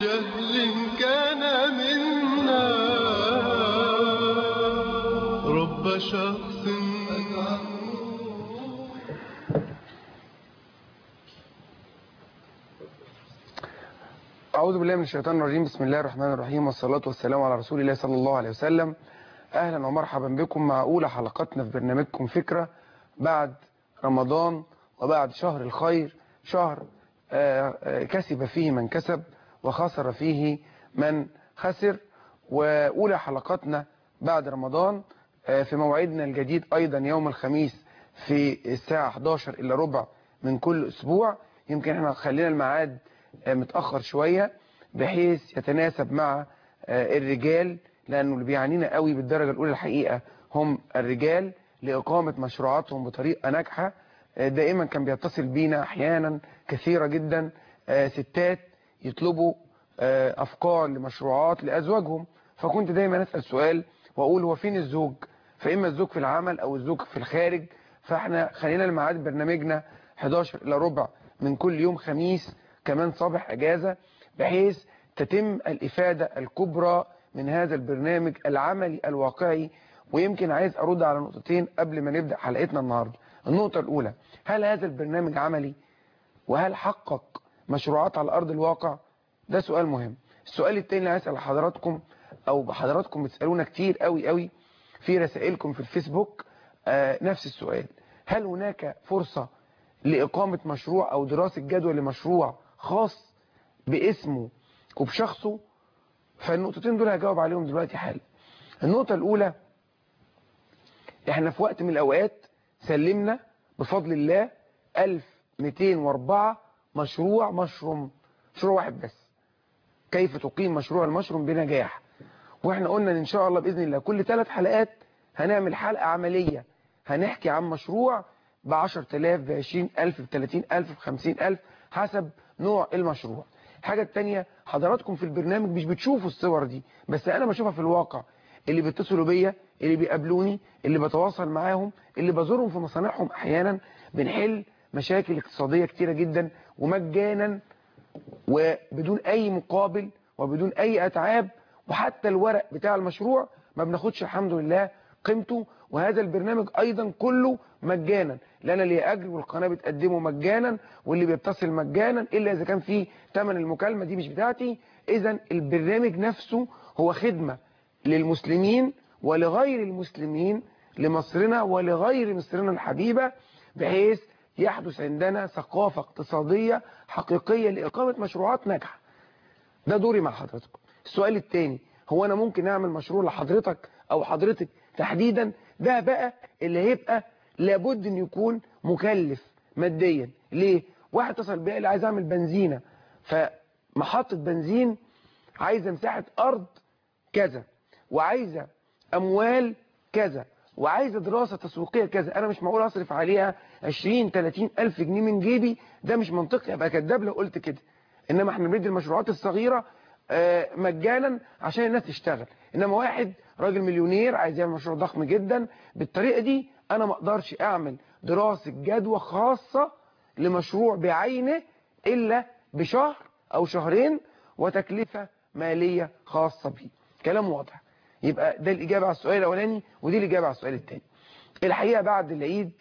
جهل كان منا رب شخص أعوذ بالله من الشيطان الرجيم بسم الله الرحمن الرحيم والصلاة والسلام على رسول الله صلى الله عليه وسلم أهلا ومرحبا بكم مع أولى حلقاتنا في برنامجكم فكرة بعد رمضان وبعد شهر الخير شهر آه، آه، كسب فيه من كسب وخسر فيه من خسر وأولى حلقاتنا بعد رمضان آه، في موعدنا الجديد أيضا يوم الخميس في الساعة 11 إلا ربع من كل أسبوع يمكن احنا خلينا الميعاد آه، متأخر شوية بحيث يتناسب مع آه، الرجال لأنه اللي بيعنينا قوي بالدرجة الأولى الحقيقة هم الرجال لإقامة مشروعاتهم بطريقة ناجحة آه، دائما كان بيتصل بينا أحيانا كثيرة جدا آه، ستات يطلبوا آه، أفكار لمشروعات لأزواجهم فكنت دايما أسأل سؤال وأقول هو فين الزوج فإما الزوج في العمل أو الزوج في الخارج فاحنا خلينا الميعاد برنامجنا 11 إلى ربع من كل يوم خميس كمان صباح أجازة بحيث تتم الإفادة الكبرى من هذا البرنامج العملي الواقعي ويمكن عايز أرد على نقطتين قبل ما نبدأ حلقتنا النهاردة النقطة الأولى هل هذا البرنامج عملي وهل حقق مشروعات على أرض الواقع ده سؤال مهم السؤال التاني اللي هسأل حضراتكم أو حضراتكم بتسألونا كتير قوي قوي في رسائلكم في الفيسبوك آه نفس السؤال هل هناك فرصة لإقامة مشروع أو دراسة جدوى لمشروع خاص باسمه وبشخصه فالنقطتين دول هجاوب عليهم دلوقتي حالا النقطة الأولى احنا في وقت من الأوقات سلمنا بفضل الله 1204 مشروع مشروم مشروع واحد بس كيف تقيم مشروع المشروم بنجاح واحنا قلنا ان شاء الله بإذن الله كل ثلاث حلقات هنعمل حلقة عملية هنحكي عن مشروع ب 10000 ب 20000 ب 30000 ب 50000 حسب نوع المشروع الحاجة التانية حضراتكم في البرنامج مش بتشوفوا الصور دي بس انا بشوفها في الواقع اللي بيتصلوا بيا اللي بيقابلوني اللي بتواصل معاهم اللي بزورهم في مصانعهم احيانا بنحل مشاكل اقتصادية كتيرة جدا ومجانا وبدون اي مقابل وبدون اي اتعاب وحتى الورق بتاع المشروع ما بناخدش الحمد لله قيمته وهذا البرنامج ايضا كله مجانا لا انا ليه اجر والقناه بتقدمه مجانا واللي بيتصل مجانا الا اذا كان فيه ثمن المكالمه دي مش بتاعتي اذا البرنامج نفسه هو خدمه للمسلمين ولغير المسلمين لمصرنا ولغير مصرنا الحبيبه بحيث يحدث عندنا ثقافه اقتصاديه حقيقيه لاقامه مشروعات ناجحه ده دوري مع حضرتك السؤال الثاني هو انا ممكن اعمل مشروع لحضرتك او حضرتك تحديدا ده بقى اللي هيبقى لابد ان يكون مكلف ماديا ليه واحد اتصل بيا اللي عايز اعمل بنزينه فمحطه بنزين عايزه مساحه ارض كذا وعايزه اموال كذا وعايزه دراسه تسويقيه كذا انا مش معقول اصرف عليها 20 30 الف جنيه من جيبي ده مش منطقي ابقى كداب لو قلت كده انما احنا بندي المشروعات الصغيره آه، مجانا عشان الناس تشتغل انما واحد راجل مليونير عايز يعمل مشروع ضخم جدا بالطريقه دي انا ما اقدرش اعمل دراسه جدوى خاصه لمشروع بعينه الا بشهر او شهرين وتكلفه ماليه خاصه بيه كلام واضح يبقى ده الاجابه على السؤال الاولاني ودي الاجابه على السؤال الثاني الحقيقه بعد العيد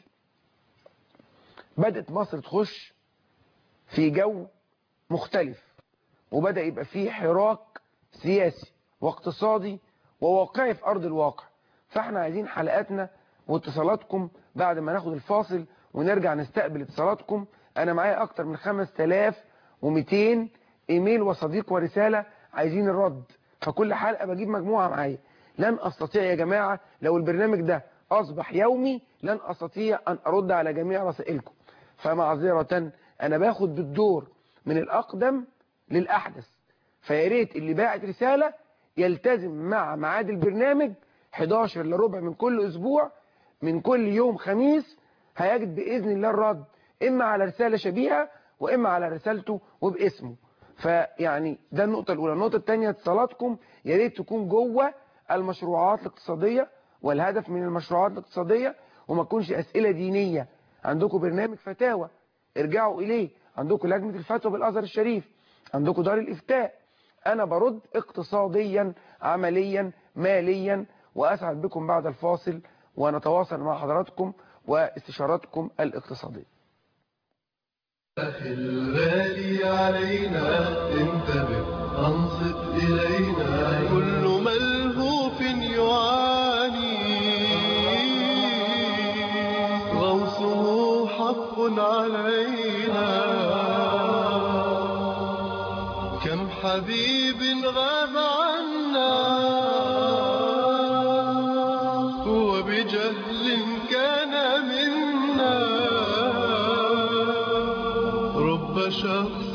بدات مصر تخش في جو مختلف وبدأ يبقى فيه حراك سياسي واقتصادي وواقعي في أرض الواقع فاحنا عايزين حلقاتنا واتصالاتكم بعد ما ناخد الفاصل ونرجع نستقبل اتصالاتكم انا معايا اكتر من 5200 ايميل وصديق ورسالة عايزين الرد فكل حلقة بجيب مجموعة معايا لن استطيع يا جماعة لو البرنامج ده اصبح يومي لن استطيع ان ارد على جميع رسائلكم فمعذرة انا باخد بالدور من الاقدم للأحدث فيا ريت اللي باعت رسالة يلتزم مع ميعاد البرنامج 11 لربع من كل أسبوع من كل يوم خميس هيجد بإذن الله الرد إما على رسالة شبيهة وإما على رسالته وباسمه فيعني ده النقطة الأولى النقطة الثانية اتصالاتكم يا ريت تكون جوه المشروعات الاقتصادية والهدف من المشروعات الاقتصادية وما تكونش أسئلة دينية عندكم برنامج فتاوى ارجعوا إليه عندكم لجنة الفتوى بالأزهر الشريف عندكم دار الإفتاء انا برد اقتصاديا عمليا ماليا واسعد بكم بعد الفاصل ونتواصل مع حضراتكم واستشاراتكم الاقتصاديه أخي الغالي علينا انتبه أنصت إلينا كل ملهوف يعاني غوصه حق علينا كم حبيب غاب عنا وبجهل كان منا رب شخص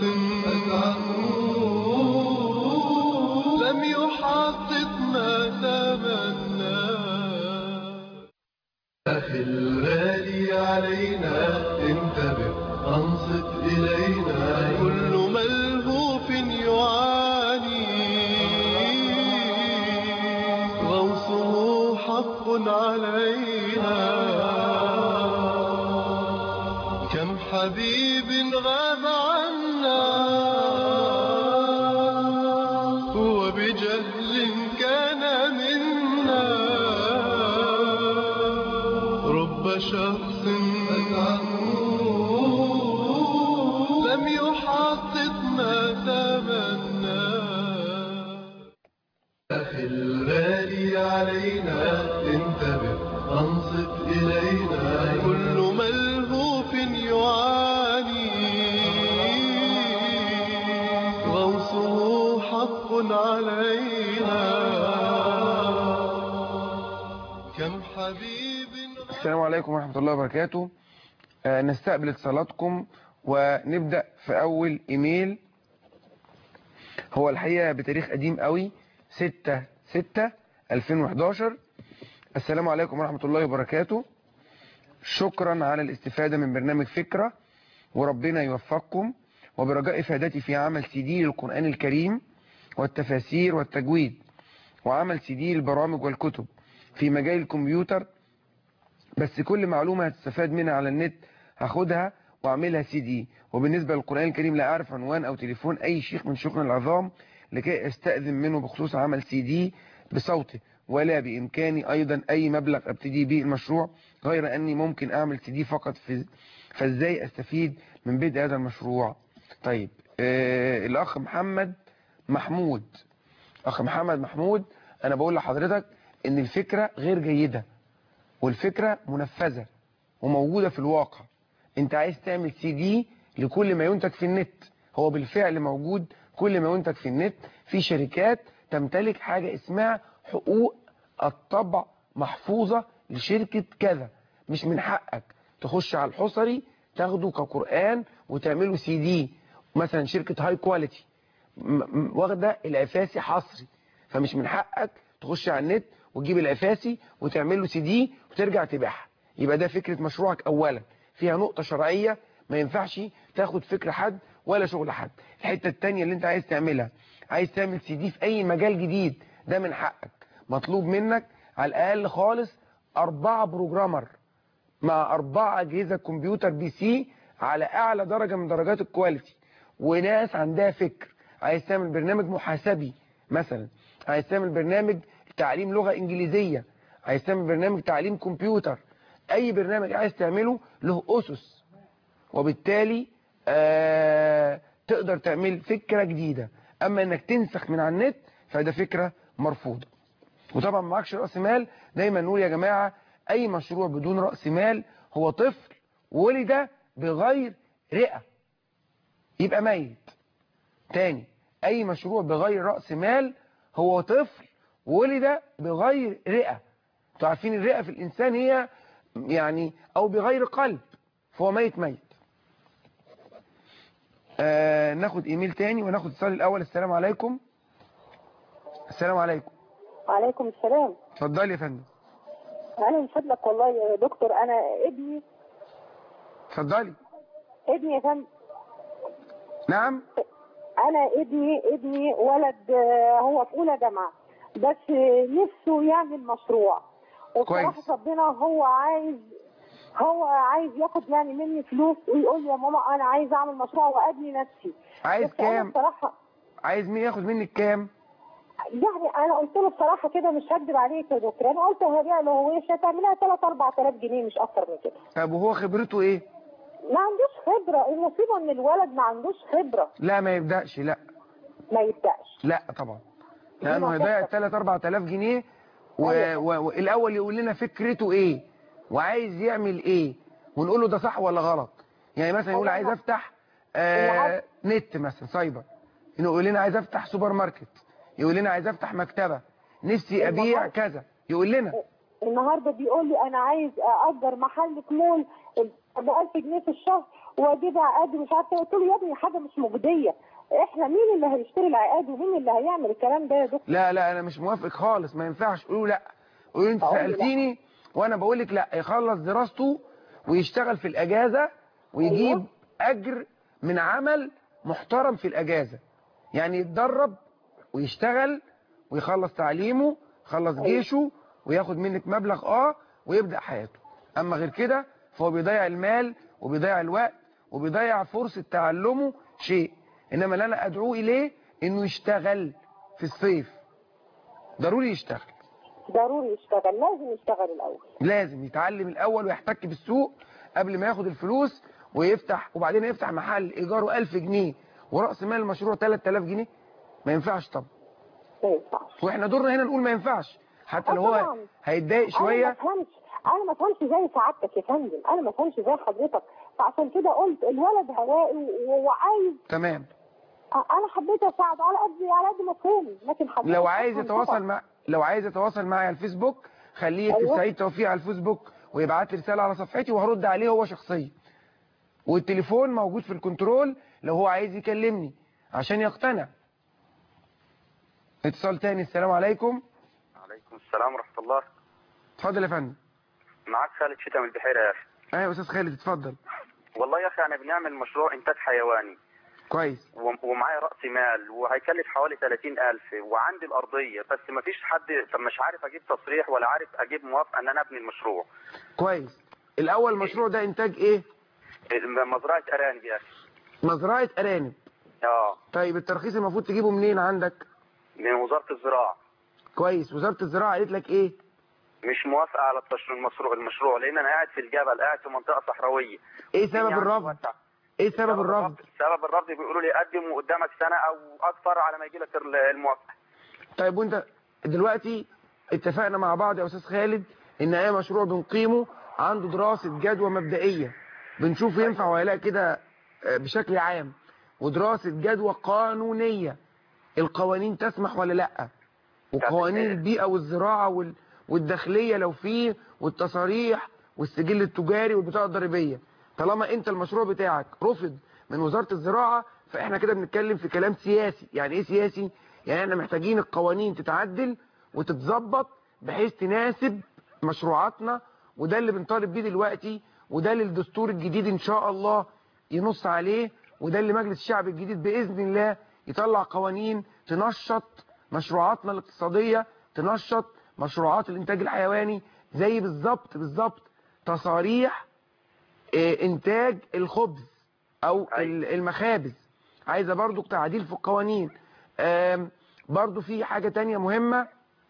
لم يحقق ما تمنى أخي الغالي علينا انتبه أنصت إلينا كل ملهوف يعاني غوصه حق علينا كم حبيب غاب عنا وبجهل كان منا رب شخص لم يحقق ما تمنى أخي الغالي علينا انتبه أنصت إلينا كل ملهوف يعاني غوصه حق علينا كم حبيب السلام عليكم ورحمة الله وبركاته آه، نستقبل اتصالاتكم ونبدأ في أول إيميل هو الحقيقة بتاريخ قديم قوي 6 6 2011 السلام عليكم ورحمة الله وبركاته شكرا على الاستفادة من برنامج فكرة وربنا يوفقكم وبرجاء إفادتي في عمل سي دي للقرآن الكريم والتفاسير والتجويد وعمل سي دي للبرامج والكتب في مجال الكمبيوتر بس كل معلومة هتستفاد منها على النت هاخدها واعملها سي دي وبالنسبة للقرآن الكريم لا اعرف عنوان او تليفون اي شيخ من شيوخنا العظام لكي استأذن منه بخصوص عمل سي دي بصوته ولا بامكاني ايضا اي مبلغ ابتدي به المشروع غير اني ممكن اعمل سي دي فقط في فازاي استفيد من بدء هذا المشروع طيب آه الاخ محمد محمود اخ محمد محمود انا بقول لحضرتك ان الفكرة غير جيدة والفكرة منفذة وموجودة في الواقع انت عايز تعمل سي دي لكل ما ينتج في النت هو بالفعل موجود كل ما ينتج في النت في شركات تمتلك حاجة اسمها حقوق الطبع محفوظة لشركة كذا مش من حقك تخش على الحصري تاخده كقرآن وتعمله سي دي مثلا شركة هاي كواليتي واخدة العفاسي حصري فمش من حقك تخش على النت وتجيب العفاسي وتعمل له سي دي وترجع تبيعها يبقى ده فكرة مشروعك اولا فيها نقطة شرعية ما ينفعش تاخد فكرة حد ولا شغل حد الحتة التانية اللي انت عايز تعملها عايز تعمل سي دي في اي مجال جديد ده من حقك مطلوب منك على الاقل خالص اربعة بروجرامر مع اربعة اجهزة كمبيوتر بي سي على اعلى درجة من درجات الكواليتي وناس عندها فكر عايز تعمل برنامج محاسبي مثلا عايز تعمل برنامج تعليم لغة انجليزية عايز تعمل برنامج تعليم كمبيوتر اي برنامج عايز تعمله له اسس وبالتالي آه تقدر تعمل فكرة جديدة اما انك تنسخ من على النت فده فكرة مرفوضة وطبعا معكش رأس مال دايما نقول يا جماعة اي مشروع بدون رأس مال هو طفل ولد بغير رئة يبقى ميت تاني اي مشروع بغير رأس مال هو طفل ولد بغير رئة انتوا عارفين الرئة في الانسان هي يعني او بغير قلب فهو ميت ميت آه ناخد ايميل تاني وناخد اتصال الاول السلام عليكم السلام عليكم وعليكم السلام اتفضلي يا فندم انا من فضلك والله يا دكتور انا ابني اتفضلي ابني يا فندم نعم انا ابني ابني ولد آه، هو في اولى جامعه بس آه، نفسه يعمل مشروع وبصراحه كويس. ربنا هو عايز هو عايز ياخد يعني مني فلوس ويقول لي يا ماما انا عايز اعمل مشروع وابني نفسي عايز بس انا كام بصراحه عايز مين ياخد منك كام يعني انا قلت له بصراحه كده مش هكدب عليك يا دكتور انا قلت هبيع له هو هتعملها 3 4000 جنيه مش اكتر من كده طب وهو خبرته ايه ما عندوش خبره المصيبه ان الولد ما عندوش خبره لا ما يبداش لا ما يبداش لا طبعا لانه ما هيضيع تحصل. 3 4000 جنيه أيوة. والاول يقول لنا فكرته ايه وعايز يعمل ايه ونقول له ده صح ولا غلط يعني مثلا يقول أيوة. عايز افتح آه العب. نت مثلا سايبر يقول لنا عايز افتح سوبر ماركت يقول لنا عايز افتح مكتبه نفسي ابيع النهار- كذا يقول لنا النهارده بيقول لي انا عايز اجر محل في مول ب 1000 جنيه في الشهر واجيب عقاد مش عارفه قلت له يا ابني حاجه مش مجديه احنا مين اللي هيشتري العقاد ومين اللي هيعمل الكلام ده يا دكتور لا لا انا مش موافق خالص ما ينفعش قولوا لا قولوا انت أقول لا. سالتيني وانا بقول لك لا يخلص دراسته ويشتغل في الاجازه ويجيب أيوة. اجر من عمل محترم في الاجازه يعني يتدرب ويشتغل ويخلص تعليمه يخلص أيوة. جيشه وياخد منك مبلغ اه ويبدا حياته اما غير كده فهو بيضيع المال وبيضيع الوقت وبيضيع فرصه تعلمه شيء انما اللي انا ادعوه اليه انه يشتغل في الصيف ضروري يشتغل ضروري يشتغل لازم يشتغل الاول لازم يتعلم الاول ويحتك بالسوق قبل ما ياخد الفلوس ويفتح وبعدين يفتح محل ايجاره 1000 جنيه وراس مال المشروع 3000 جنيه ما ينفعش طبعا ما ينفعش واحنا دورنا هنا نقول ما ينفعش حتى لو آه هو طبعاً. هيتضايق انا ما شويه افهمش انا ما افهمش زي سعادتك يا فندم انا ما افهمش زي حضرتك فعشان كده قلت الولد هوائي و- وعايز تمام انا حبيت اساعده على قد على قد مفهومي لكن حبيت لو عايز أفهم يتواصل طبعاً. مع لو عايز يتواصل معايا على الفيسبوك خليه يكتب أيوة. سعيد توفيق على الفيسبوك ويبعت لي رساله على صفحتي وهرد عليه هو شخصيا والتليفون موجود في الكنترول لو هو عايز يكلمني عشان يقتنع اتصال تاني السلام عليكم عليكم السلام ورحمة الله اتفضل يا فندم معك خالد شتى من البحيرة يا أخي ايوه يا استاذ خالد اتفضل والله يا أخي أنا بنعمل مشروع إنتاج حيواني كويس وم- ومعايا رأس مال وهيكلف حوالي 30000 وعندي الأرضية بس ما فيش حد طب مش عارف أجيب تصريح ولا عارف أجيب موافقة إن أنا أبني المشروع كويس الاول المشروع ده انتاج ايه الم- مزرعة أرانب يا أخي مزرعه ارانب اه طيب الترخيص المفروض تجيبه منين عندك من وزارة الزراعة كويس وزاره الزراعه قالت لك ايه مش موافقة على التشر- المشروع المشروع لأن أنا قاعد في الجبل قاعد في منطقة صحراوية ايه سبب يعني الرفض واسع. ايه سبب الرفض سبب الرفض بيقولوا لي قدم وقدامك سنة أو أكثر على ما يجي لك الموافقة طيب وانت دلوقتي اتفقنا مع بعض يا استاذ خالد ان اي مشروع بنقيمه عنده دراسة جدوى مبدئية بنشوف ينفع ولا لا كده آه، بشكل عام ودراسة جدوى قانونية القوانين تسمح ولا لا وقوانين البيئة والزراعة وال- والداخلية لو فيه والتصاريح والسجل التجاري والبطاقة الضريبية طالما انت المشروع بتاعك رفض من وزارة الزراعة فاحنا كده بنتكلم في كلام سياسي يعني ايه سياسي يعني احنا محتاجين القوانين تتعدل وتتظبط بحيث تناسب مشروعاتنا وده اللي بنطالب بيه دلوقتي وده اللي الدستور الجديد ان شاء الله ينص عليه وده اللي مجلس الشعب الجديد باذن الله يطلع قوانين تنشط مشروعاتنا الاقتصادية تنشط مشروعات الانتاج الحيواني زي بالظبط بالظبط تصاريح آه، انتاج الخبز او أيوة. ال- المخابز عايزة برضو تعديل في القوانين آم، برضو في حاجة تانية مهمة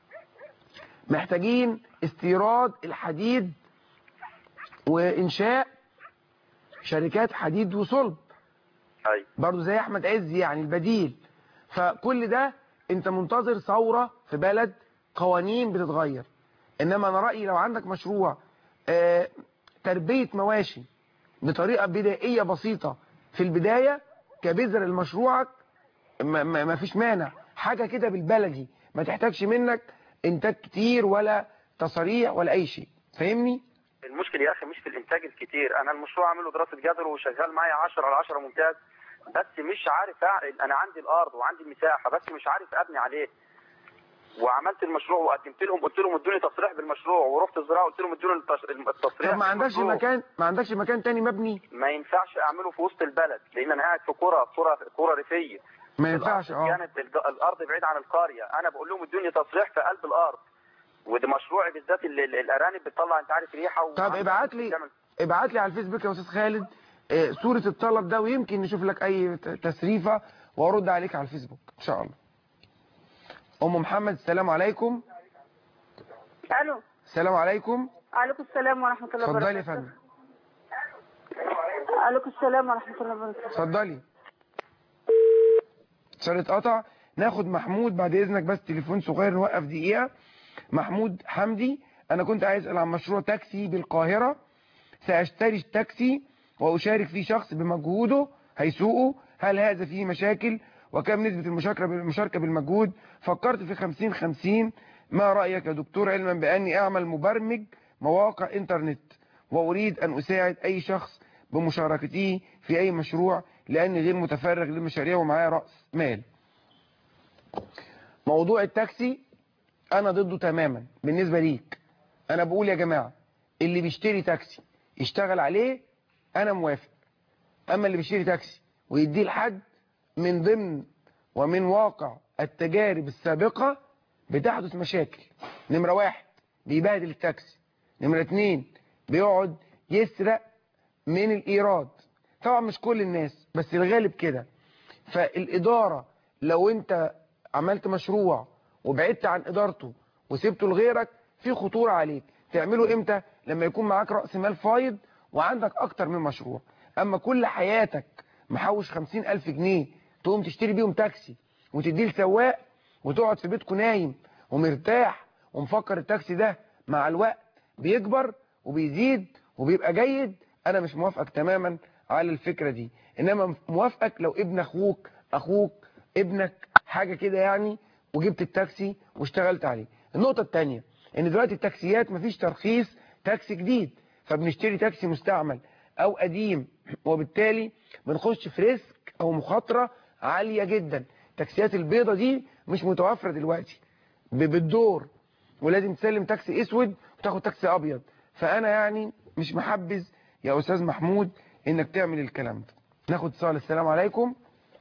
محتاجين استيراد الحديد وانشاء شركات حديد وصلب أي برضو زي احمد عز يعني البديل فكل ده انت منتظر ثورة في بلد قوانين بتتغير انما انا رأيي لو عندك مشروع آه، تربية مواشي بطريقة بدائية بسيطة في البداية كبذر لمشروعك ما, ما, ما فيش مانع حاجة كده بالبلدي ما تحتاجش منك انتاج كتير ولا تصاريح ولا اي شيء فاهمني المشكلة يا أخي مش في الإنتاج الكتير أنا المشروع عامله دراسة جدوى وشغال معايا 10 على 10 ممتاز بس مش عارف أعقل أنا عندي الأرض وعندي المساحة بس مش عارف أبني عليه وعملت المشروع وقدمت لهم قلت لهم ادوني تصريح بالمشروع ورحت الزراعة قلت لهم ادوني التص- التصريح طب ما عندكش بالمشروع. مكان ما عندكش مكان تاني مبني ما ينفعش أعمله في وسط البلد لأن أنا قاعد في قرى قرى قرى ريفية ما ينفعش الأرض اه كانت الج- الأرض بعيد عن القرية أنا بقول لهم ادوني تصريح في قلب الأرض وده مشروعي بالذات ال- ال- الأرانب بتطلع أنت عارف ريحة طب وعندها- ابعت لي بتعمل- ابعت لي على الفيسبوك يا استاذ خالد آه، صورة الطلب ده ويمكن نشوف لك اي ت- تسريفة وارد عليك على الفيسبوك ان شاء الله ام محمد السلام عليكم الو السلام عليكم عليكم السلام ورحمه الله اتفضلي وبركاته يا فندم عليكم السلام ورحمه الله وبركاته اتفضلي اتصال اتقطع ناخد محمود بعد اذنك بس تليفون صغير نوقف دقيقه محمود حمدي انا كنت عايز اسال عن مشروع تاكسي بالقاهره ساشتري تاكسي واشارك فيه شخص بمجهوده هيسوقه هل هذا فيه مشاكل وكم نسبة المشاركة المشاركة بالمجهود فكرت في 50 50 ما رأيك يا دكتور علما بأني أعمل مبرمج مواقع إنترنت وأريد أن أساعد أي شخص بمشاركته في أي مشروع لأني غير متفرغ للمشاريع ومعايا رأس مال موضوع التاكسي أنا ضده تماما بالنسبة ليك أنا بقول يا جماعة اللي بيشتري تاكسي يشتغل عليه أنا موافق أما اللي بيشتري تاكسي ويديه لحد من ضمن ومن واقع التجارب السابقة بتحدث مشاكل نمرة واحد بيبهدل التاكسي نمرة اتنين بيقعد يسرق من الإيراد طبعا مش كل الناس بس الغالب كده فالإدارة لو انت عملت مشروع وبعدت عن إدارته وسبته لغيرك في خطورة عليك تعمله امتى لما يكون معاك رأس مال فايض وعندك أكتر من مشروع أما كل حياتك محوش خمسين ألف جنيه تقوم تشتري بيهم تاكسي وتديه لسواق وتقعد في بيتكم نايم ومرتاح ومفكر التاكسي ده مع الوقت بيكبر وبيزيد وبيبقى جيد انا مش موافقك تماما على الفكرة دي انما موافقك لو ابن اخوك اخوك ابنك حاجة كده يعني وجبت التاكسي واشتغلت عليه النقطة التانية ان دلوقتي التاكسيات مفيش ترخيص تاكسي جديد فبنشتري تاكسي مستعمل او قديم وبالتالي بنخش في ريسك او مخاطرة عالية جدا التاكسيات البيضة دي مش متوفرة دلوقتي ب- بالدور ولازم تسلم تاكسي اسود وتاخد تاكسي ابيض فانا يعني مش محبذ يا استاذ محمود انك تعمل الكلام ده ناخد اتصال السلام عليكم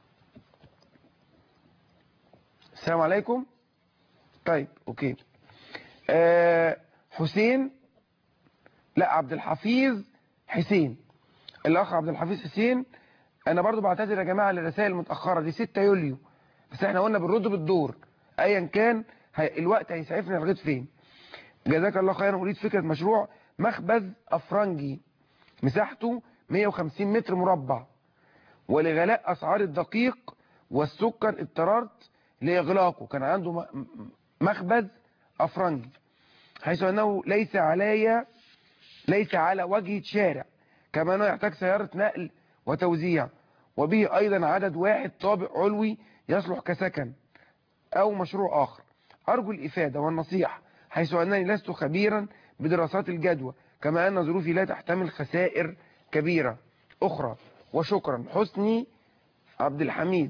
السلام عليكم طيب اوكي آه حسين لا عبد الحفيظ حسين الاخ عبد الحفيظ حسين انا برضو بعتذر يا جماعه للرسائل المتاخره دي 6 يوليو بس احنا قلنا بنرد بالدور ايا كان هي الوقت هيسعفنا لغايه فين جزاك الله خيرا اريد فكره مشروع مخبز افرنجي مساحته 150 متر مربع ولغلاء اسعار الدقيق والسكر اضطررت لاغلاقه كان عنده م- م- مخبز افرنجي حيث انه ليس علي ليس على وجه شارع كما انه يحتاج سيارة نقل وتوزيع وبه ايضا عدد واحد طابق علوي يصلح كسكن او مشروع اخر ارجو الافادة والنصيحة حيث انني لست خبيرا بدراسات الجدوى كما ان ظروفي لا تحتمل خسائر كبيرة اخرى وشكرا حسني عبد الحميد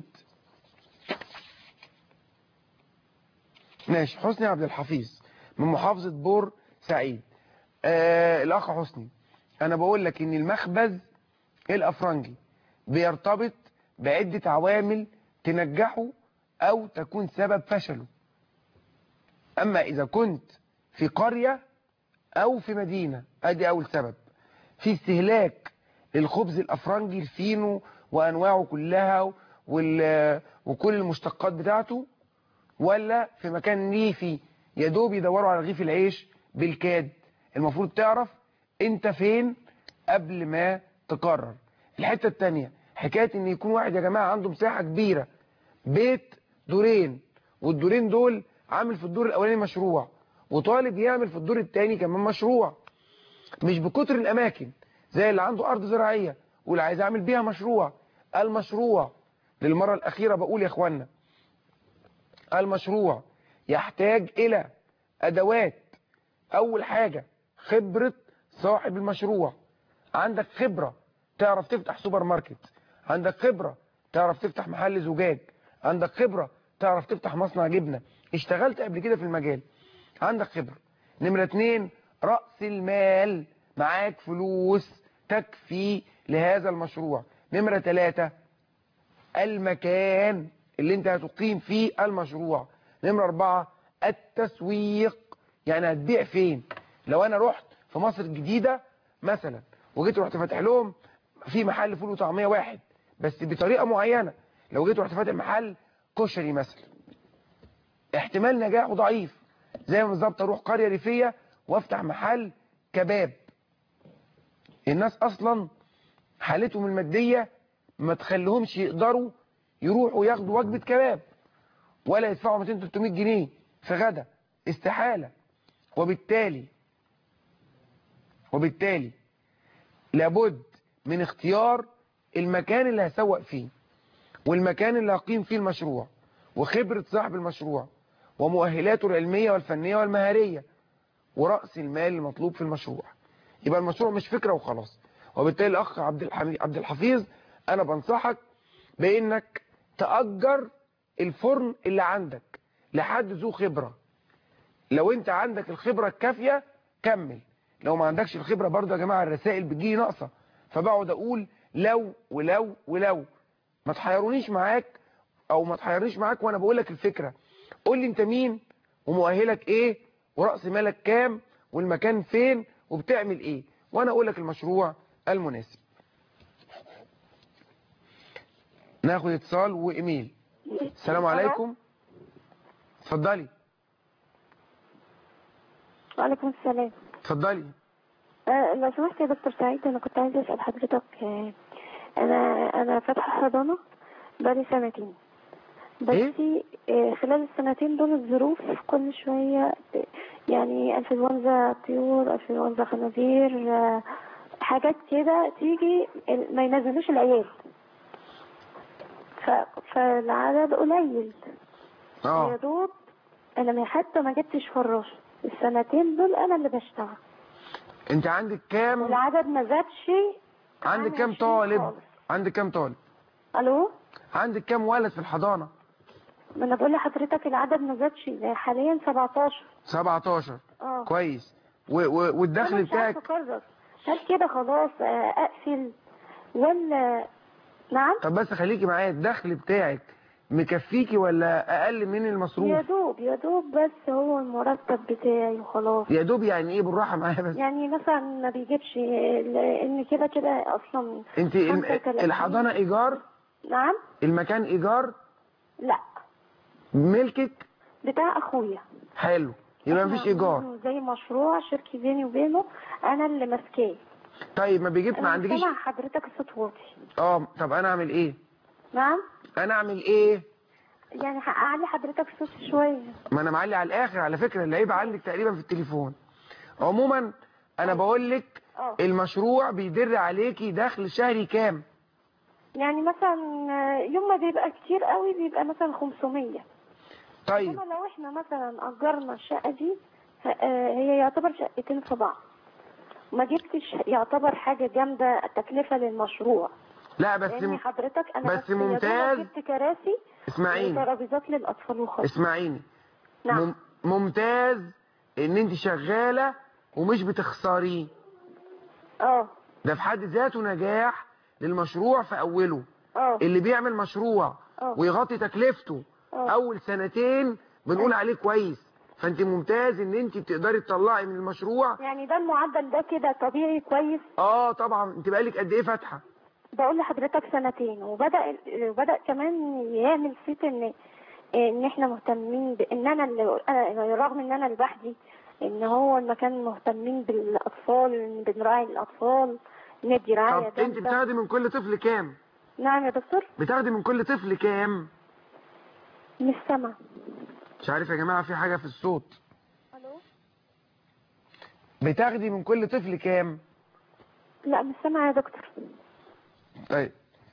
ماشي حسني عبد الحفيظ من محافظة بور سعيد آه الاخ حسني انا بقول لك ان المخبز الافرنجي بيرتبط بعدة عوامل تنجحه او تكون سبب فشله اما اذا كنت في قرية او في مدينة ادي اول سبب في استهلاك للخبز الافرنجي الفينو وانواعه كلها وال... وكل المشتقات بتاعته ولا في مكان ريفي يا دوب يدوروا على رغيف العيش بالكاد المفروض تعرف انت فين قبل ما تقرر الحتة التانية حكاية ان يكون واحد يا جماعة عنده مساحة كبيرة بيت دورين والدورين دول عامل في الدور الاولاني مشروع وطالب يعمل في الدور التاني كمان مشروع مش بكتر الاماكن زي اللي عنده ارض زراعية واللي عايز اعمل بيها مشروع المشروع للمرة الاخيرة بقول يا اخوانا المشروع يحتاج الى ادوات اول حاجة خبرة صاحب المشروع عندك خبرة تعرف تفتح سوبر ماركت عندك خبرة تعرف تفتح محل زجاج عندك خبرة تعرف تفتح مصنع جبنة اشتغلت قبل كده في المجال عندك خبرة نمرة اتنين رأس المال معاك فلوس تكفي لهذا المشروع نمرة تلاتة المكان اللي انت هتقيم فيه المشروع نمرة اربعة التسويق يعني هتبيع فين لو انا رحت في مصر الجديدة مثلا وجيت رحت فاتح لهم في محل فول وطعمية واحد بس بطريقة معينة لو جيت ورحت فاتح محل كشري مثلا احتمال نجاحه ضعيف زي ما بالظبط اروح قريه ريفيه وافتح محل كباب الناس اصلا حالتهم الماديه ما تخليهمش يقدروا يروحوا ياخدوا وجبه كباب ولا يدفعوا 200 300 جنيه في غدا استحاله وبالتالي وبالتالي لابد من اختيار المكان اللي هسوق فيه والمكان اللي هقيم فيه المشروع وخبرة صاحب المشروع ومؤهلاته العلمية والفنية والمهارية ورأس المال المطلوب في المشروع يبقى المشروع مش فكرة وخلاص وبالتالي الأخ عبد الحميد عبد الحفيظ أنا بنصحك بأنك تأجر الفرن اللي عندك لحد ذو خبرة لو انت عندك الخبرة الكافية كمل لو ما عندكش الخبرة برضه يا جماعة الرسائل بتجي ناقصة فبقعد اقول لو ولو ولو ما تحيرونيش معاك او ما تحيرنيش معاك وانا بقول لك الفكرة قول لي انت مين ومؤهلك ايه ورأس مالك كام والمكان فين وبتعمل ايه وانا اقول لك المشروع المناسب ناخد اتصال وايميل السلام عليكم اتفضلي وعليكم السلام اتفضلي آه لو سمحت يا دكتور سعيد انا كنت عايزه اسال حضرتك آه انا انا فاتحه حضانه بقالي سنتين بس آه خلال السنتين دول الظروف كل شويه آه، يعني انفلونزا طيور انفلونزا خنازير آه حاجات كده تيجي ال- ما ينزلوش العيال ف... فالعدد قليل يا اه دوب انا ما- حتى ما جبتش فراش السنتين دول انا اللي بشتغل انت عندك كام والعدد ما زادش عندك عن كام 20 طالب خالص. عندك كام طالب الو عندك كام ولد في الحضانة ما انا بقول لحضرتك العدد ما زادش ده حاليا 17 17 اه كويس و و والدخل أنا مش عارفة بتاعك اقرر هل كده خلاص آه، اقفل ولا نعم طب بس خليكي معايا الدخل بتاعك مكفيكي ولا اقل من يا المصروف دوب يا دوب بس هو المرتب بتاعي وخلاص يا دوب يعني ايه بالراحه معايا بس يعني مثلا ما بيجيبش لان كده كده اصلا انت الم- 35. الحضانه ايجار نعم المكان ايجار لا ملكك بتاع اخويا حلو يبقى مفيش ايجار عاملينه زي مشروع شركي بيني وبينه انا اللي ماسكاه طيب ما بيجيب ما انا عندكيش سامع حضرتك الصوت واطي اه طب انا اعمل ايه نعم انا اعمل ايه يعني هقعلي حضرتك الصوت شويه ما انا معلي على الاخر على فكره اللعيب عندك تقريبا في التليفون عموما انا بقول لك اه المشروع بيدر عليكي دخل شهري كام يعني مثلا يوم ما بيبقى كتير قوي بيبقى مثلا 500 طيب انما لو احنا مثلا اجرنا الشقه دي ه- آه، هي يعتبر شقتين في بعض ما جبتش يعتبر حاجه جامده تكلفه للمشروع لا بس لان م... حضرتك انا بس يا دوبك ممتاز. جبت كراسي اسمعيني وترابيزات للاطفال وخلاص اسمعيني نعم مم... ممتاز ان انت شغاله ومش بتخسري اه ده في حد ذاته نجاح للمشروع في اوله اه اللي بيعمل مشروع اه ويغطي تكلفته اه اول سنتين بنقول عليه كويس فانت ممتاز ان انت بتقدري تطلعي من المشروع يعني ده المعدل ده كده طبيعي كويس اه طبعا انت بقالك قد ايه فاتحه بقول لحضرتك سنتين وبدا وبدا كمان يعمل صيت ان ان احنا مهتمين بان انا اللي أنا رغم ان انا لوحدي ان هو المكان مهتمين بالاطفال بنراعي الاطفال ندي رعايه طب انت جامده بتاخدي من كل طفل كام نعم يا دكتور بتاخدي من كل طفل كام مش سامع مش عارف يا جماعه في حاجه في الصوت الو بتاخدي من كل طفل كام لا مش سامع يا دكتور طيب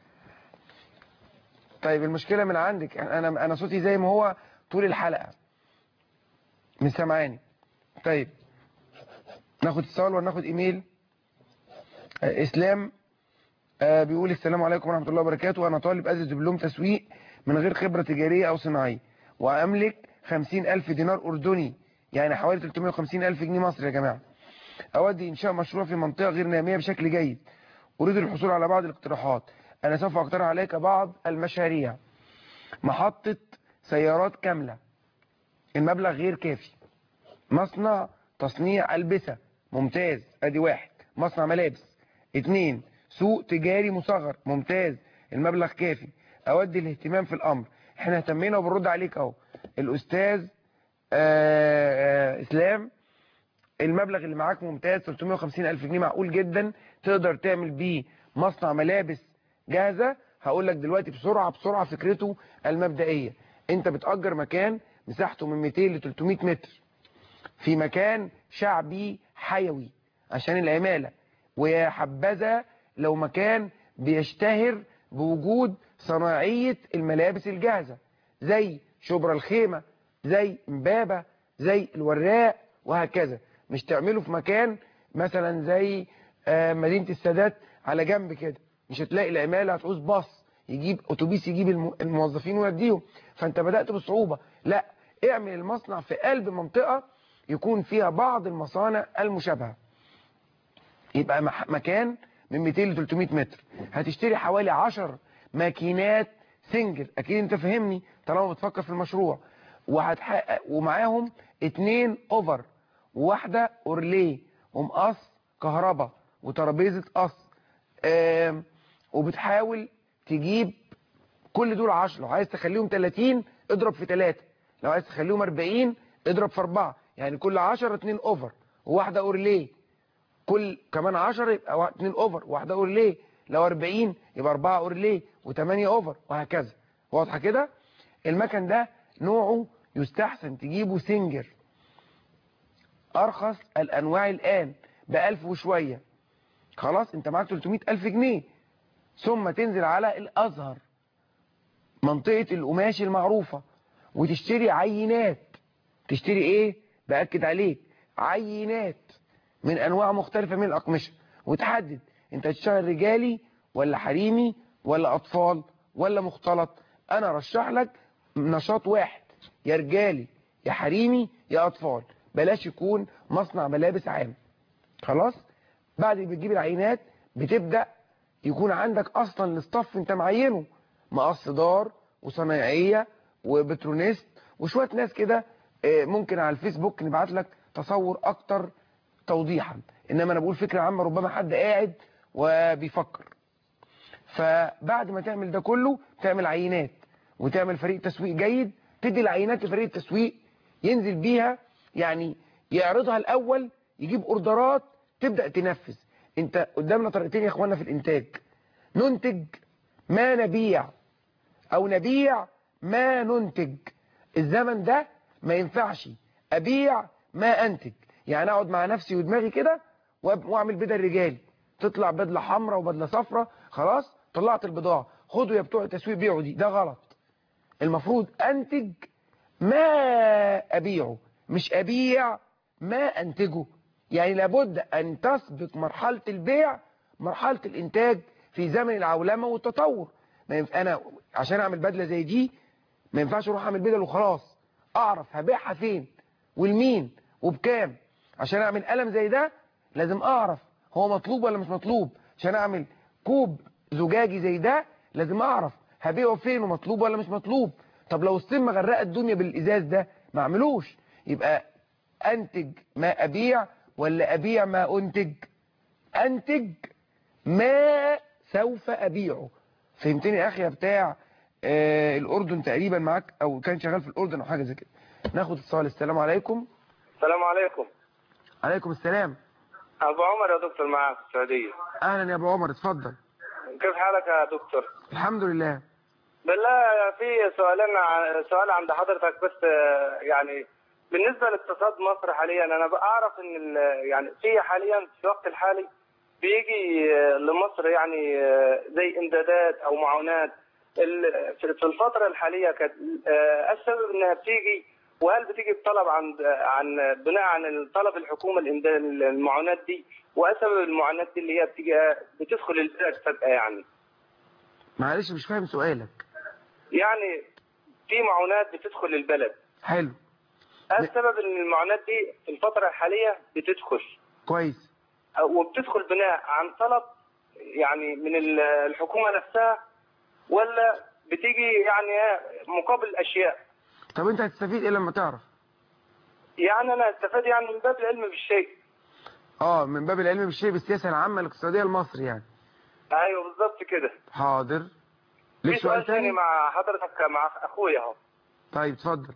طيب المشكلة من عندك انا انا صوتي زي ما هو طول الحلقة مش سامعاني طيب ناخد اتصال ولا ناخد ايميل آه اسلام آه بيقول السلام عليكم ورحمة الله وبركاته انا طالب ادرس دبلوم تسويق من غير خبرة تجارية او صناعية واملك خمسين الف دينار اردني يعني حوالي 350 الف جنيه مصري يا جماعة اودي انشاء مشروع في منطقة غير نامية بشكل جيد أريد الحصول على بعض الاقتراحات أنا سوف أقترح عليك بعض المشاريع محطة سيارات كاملة المبلغ غير كافي مصنع تصنيع ألبسة ممتاز أدي واحد مصنع ملابس اتنين سوق تجاري مصغر ممتاز المبلغ كافي اودي الاهتمام في الامر احنا اهتمينا وبنرد عليك اهو الاستاذ آه، آه، اسلام المبلغ اللي معاك ممتاز 350 الف جنيه معقول جدا تقدر تعمل بيه مصنع ملابس جاهزة هقول لك دلوقتي بسرعة بسرعة فكرته المبدئية انت بتأجر مكان مساحته من 200 ل 300 متر في مكان شعبي حيوي عشان العمالة ويا حبذا لو مكان بيشتهر بوجود صناعية الملابس الجاهزة زي شبرا الخيمة زي امبابة زي الوراق وهكذا مش تعمله في مكان مثلا زي آه، مدينة السادات على جنب كده مش هتلاقي العمالة هتعوز باص يجيب اتوبيس يجيب الم- الموظفين ويوديهم فانت بدأت بصعوبة لا اعمل المصنع في قلب منطقة يكون فيها بعض المصانع المشابهة يبقى مح- مكان من 200 ل 300 متر هتشتري حوالي 10 ماكينات سنجر اكيد انت فهمني طالما بتفكر في المشروع وهتحقق ومعاهم اتنين اوفر وواحده اورليه ومقص كهرباء وترابيزه قص آم، وبتحاول تجيب كل دول 10 لو عايز تخليهم 30 اضرب في 3 لو عايز تخليهم 40 اضرب في 4 يعني كل 10 اتنين اوفر وواحده اورليه كل كمان 10 يبقى وا- اتنين اوفر واحده اورليه لو 40 يبقى 4 اورليه و8 اوفر وهكذا واضحه كده المكن ده نوعه يستحسن تجيبه سنجر ارخص الانواع الان ب 1000 وشويه خلاص انت معاك 300 الف جنيه ثم تنزل على الازهر منطقه القماش المعروفه وتشتري عينات تشتري ايه باكد عليك عينات من انواع مختلفة من الاقمشة وتحدد انت هتشتغل رجالي ولا حريمي ولا اطفال ولا مختلط انا رشح لك نشاط واحد يا رجالي يا حريمي يا اطفال بلاش يكون مصنع ملابس عام خلاص بعد ما بتجيب العينات بتبدأ يكون عندك اصلا الاستاف انت معينه مقص دار وصنايعية وبترونيست وشوية ناس كده آه، ممكن على الفيسبوك نبعت لك تصور اكتر توضيحا انما انا بقول فكرة عامة ربما حد قاعد وبيفكر فبعد ما تعمل ده كله تعمل عينات وتعمل فريق تسويق جيد تدي العينات لفريق التسويق ينزل بيها يعني يعرضها الاول يجيب اوردرات تبدأ تنفذ انت قدامنا طريقتين يا اخوانا في الانتاج ننتج ما نبيع او نبيع ما ننتج الزمن ده ما ينفعش ابيع ما انتج يعني اقعد مع نفسي ودماغي كده وأب- واعمل بدل رجالي تطلع بدله حمراء وبدله صفراء خلاص طلعت البضاعه خدوا يا بتوع التسويق بيعوا دي ده غلط المفروض انتج ما ابيعه مش ابيع ما انتجه يعني لابد ان تسبق مرحله البيع مرحله الانتاج في زمن العولمه والتطور ما ينف... انا عشان اعمل بدله زي دي ما ينفعش اروح اعمل بدل وخلاص اعرف هبيعها فين والمين وبكام عشان اعمل قلم زي ده لازم اعرف هو مطلوب ولا مش مطلوب عشان اعمل كوب زجاجي زي ده لازم اعرف هبيعه فين ومطلوب ولا مش مطلوب طب لو السم غرقت الدنيا بالازاز ده ما اعملوش يبقى انتج ما ابيع ولا ابيع ما انتج انتج ما سوف ابيعه فهمتني يا اخي يا بتاع آه الاردن تقريبا معاك او كان شغال في الاردن او حاجه زي كده ناخد اتصال السلام عليكم السلام عليكم عليكم السلام ابو عمر يا دكتور معاك في السعوديه اهلا يا ابو عمر اتفضل كيف حالك يا دكتور الحمد لله بالله في سؤالين ع- سؤال عند حضرتك بس آه، يعني بالنسبه لاقتصاد مصر حاليا انا بعرف ان ال- يعني في حاليا في الوقت الحالي بيجي آه، لمصر يعني آه، زي امدادات او معونات ال- في في الفتره الحاليه كانت آه، السبب انها بتيجي وهل بتيجي بطلب عن عن بناء عن طلب الحكومه الإمدا- المعونات دي وسبب المعونات دي اللي هي بتيجي آه، بتدخل البلد فجاه يعني معلش مش فاهم سؤالك يعني في معونات بتدخل البلد حلو السبب ان المعونات دي في الفتره الحاليه بتدخل كويس وبتدخل بناء عن طلب يعني من ال- الحكومه نفسها ولا بتيجي يعني مقابل اشياء طب انت هتستفيد ايه لما تعرف يعني انا استفاد يعني من باب العلم بالشيء اه من باب العلم بالشيء بالسياسه العامه الاقتصاديه لمصر يعني ايوه بالظبط كده حاضر ليك في سؤال سؤال تاني تاني مع حضرتك مع اخويا اهو طيب اتفضل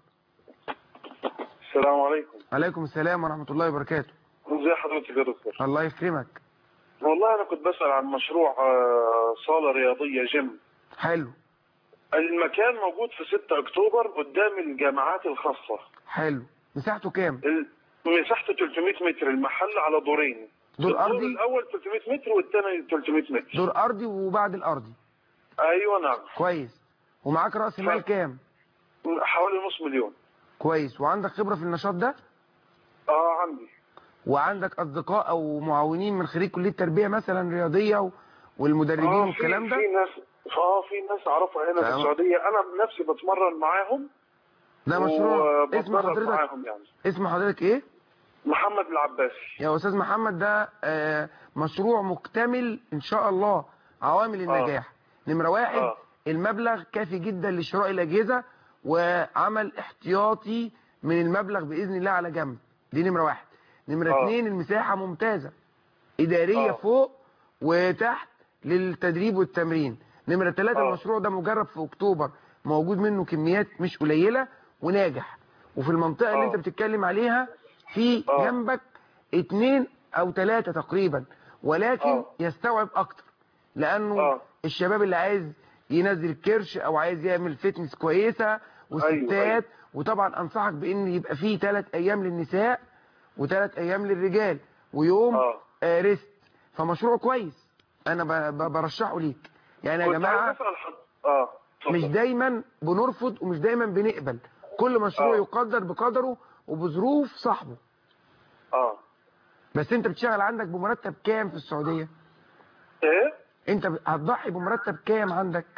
السلام عليكم عليكم السلام ورحمة الله وبركاته ازي حضرتك يا دكتور الله يكرمك والله انا كنت بسأل عن مشروع آه، صالة رياضية جيم حلو المكان موجود في 6 اكتوبر قدام الجامعات الخاصة حلو مساحته كام ال- مساحته 300 متر المحل على دورين دور الدور أرضي الاول 300 متر والثاني 300 متر دور أرضي وبعد الأرضي ايوه نعم كويس ومعاك رأس مال كام حوالي نص مليون كويس وعندك خبرة في النشاط ده اه عندي وعندك أصدقاء أو معاونين من خريج كلية تربية مثلا رياضية و- والمدربين اه في والكلام ده في ناس اه في ناس اعرفها هنا في تمام. السعودية انا بنفسي بتمرن معاهم ده مشروع اسم وبتدرب حضرتك معاهم يعني اسم حضرتك ايه محمد العباسي يا استاذ محمد ده آه، مشروع مكتمل ان شاء الله عوامل النجاح نمرة واحد آه. المبلغ كافي جدا لشراء الاجهزة وعمل احتياطي من المبلغ باذن الله على جنب دي نمرة واحد نمرة آه. اتنين المساحة ممتازة ادارية آه. فوق وتحت للتدريب والتمرين نمرة ثلاثة آه. المشروع ده مجرب في اكتوبر موجود منه كميات مش قليلة وناجح وفي المنطقة اللي آه. انت بتتكلم عليها في آه. جنبك اتنين او تلاتة تقريبا ولكن آه. يستوعب اكتر لانه آه. الشباب اللي عايز ينزل كرش او عايز يعمل فتنس كويسة والستات أيوة. وطبعا انصحك بان يبقى فيه ثلاث ايام للنساء وثلاث ايام للرجال ويوم آه. آه ريست فمشروع كويس انا ب- ب- برشحه ليك يعني يا كنت جماعة عايز اسال حد اه اتفضل. مش دايما بنرفض ومش دايما بنقبل كل مشروع آه. يقدر بقدره وبظروف صاحبه اه بس انت بتشتغل عندك بمرتب كام في السعودية ايه انت ب- هتضحي بمرتب كام عندك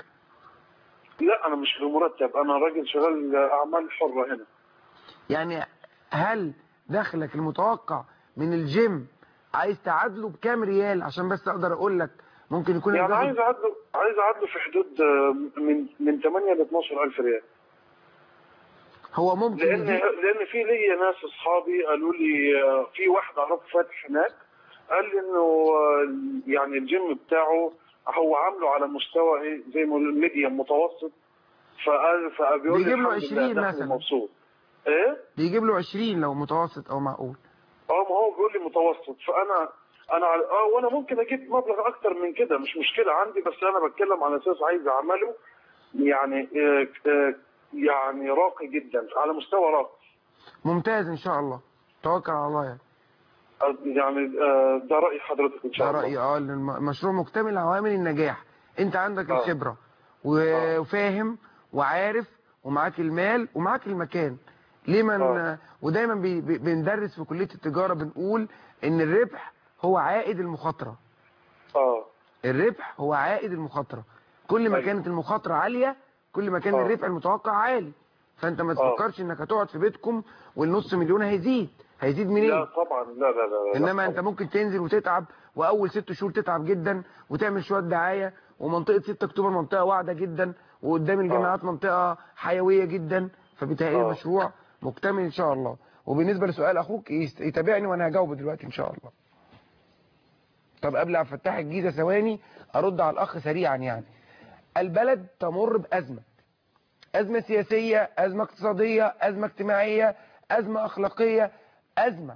لا انا مش بمرتب انا راجل شغال اعمال حره هنا يعني هل دخلك المتوقع من الجيم عايز تعادله بكام ريال عشان بس اقدر اقول لك ممكن يكون يعني الدخل- عايز اعدله عايز اعدله في حدود آه، من من 8 ل 12 الف ريال هو ممكن لان يجي- لان في ليا ناس اصحابي قالوا لي آه، في واحد اعرفه فاتح هناك قال لي انه آه، يعني الجيم بتاعه هو عامله على مستوى ايه زي ما الميديم متوسط فقال فبيقول لي بيجيب له الحمد لله 20 دخل مثلا. مبسوط ايه بيجيب له 20 لو متوسط او معقول اه ما هو بيقول لي متوسط فانا انا على- اه وانا ممكن اجيب مبلغ اكتر من كده مش مشكله عندي بس انا بتكلم على اساس عايز اعمله يعني آه، آه، يعني راقي جدا على مستوى راقي ممتاز ان شاء الله توكل على الله يعني آه، يعني آه، ده راي حضرتك ان ده شاء الله رأيي اه إن الم- المشروع مكتمل عوامل النجاح انت عندك آه. الخبرة و- وفاهم وعارف ومعاك المال ومعاك المكان ليه من آه. ودايما بي بي- بندرس في كلية التجارة بنقول ان الربح هو عائد المخاطرة اه الربح هو عائد المخاطرة كل ما أيوة. كانت المخاطرة عالية كل ما كان آه. الربح المتوقع عالي فانت ما آه. تفكرش انك هتقعد في بيتكم والنص مليون هيزيد هيزيد منين لا طبعا لا لا لا, لا انما انت طبعاً. ممكن تنزل وتتعب واول ست شهور تتعب جدا وتعمل شويه دعايه ومنطقه 6 اكتوبر منطقه واعده جدا وقدام الجامعات منطقه حيويه جدا فبالتالي آه. المشروع مكتمل ان شاء الله وبالنسبه لسؤال اخوك يست- يتابعني وانا هجاوبه دلوقتي ان شاء الله طب قبل عبد الفتاح الجيزه ثواني ارد على الاخ سريعا يعني البلد تمر بازمه ازمه سياسيه ازمه اقتصاديه ازمه اجتماعيه ازمه اخلاقيه ازمه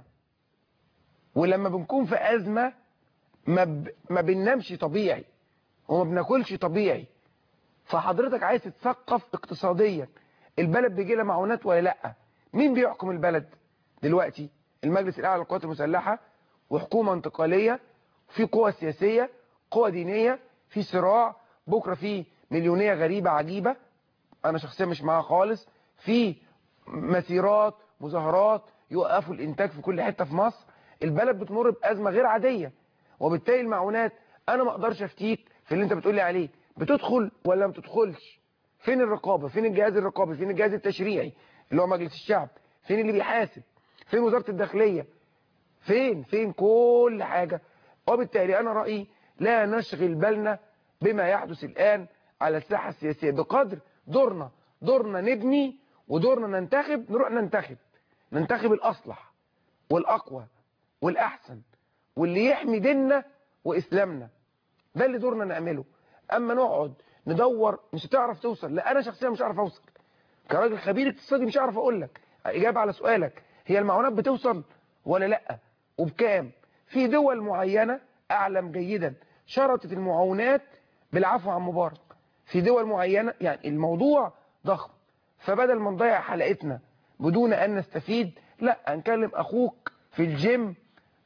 ولما بنكون في أزمة ما, ب... ما بننامش طبيعي وما بناكلش طبيعي فحضرتك عايز تتثقف اقتصاديا البلد بيجي لها معونات ولا لا مين بيحكم البلد دلوقتي المجلس الاعلى للقوات المسلحه وحكومه انتقاليه في قوى سياسيه قوى دينيه في صراع بكره في مليونيه غريبه عجيبه انا شخصيا مش معاها خالص في مسيرات مظاهرات يوقفوا الانتاج في كل حته في مصر البلد بتمر بازمه غير عاديه وبالتالي المعونات انا ما اقدرش افتيك في اللي انت بتقولي عليه بتدخل ولا ما بتدخلش فين الرقابه فين الجهاز الرقابي فين الجهاز التشريعي اللي هو مجلس الشعب فين اللي بيحاسب فين وزاره الداخليه فين فين كل حاجه وبالتالي انا رايي لا نشغل بالنا بما يحدث الان على الساحه السياسيه بقدر دورنا دورنا نبني ودورنا ننتخب نروح ننتخب ننتخب الاصلح والاقوى والاحسن واللي يحمي ديننا واسلامنا ده اللي دورنا نعمله اما نقعد ندور مش هتعرف توصل لا انا شخصيا مش هعرف اوصل كراجل خبير اقتصادي مش هعرف اقول لك اجابه على سؤالك هي المعونات بتوصل ولا لا وبكام في دول معينه اعلم جيدا شرطت المعونات بالعفو عن مبارك في دول معينه يعني الموضوع ضخم فبدل ما نضيع حلقتنا بدون ان نستفيد لا هنكلم اخوك في الجيم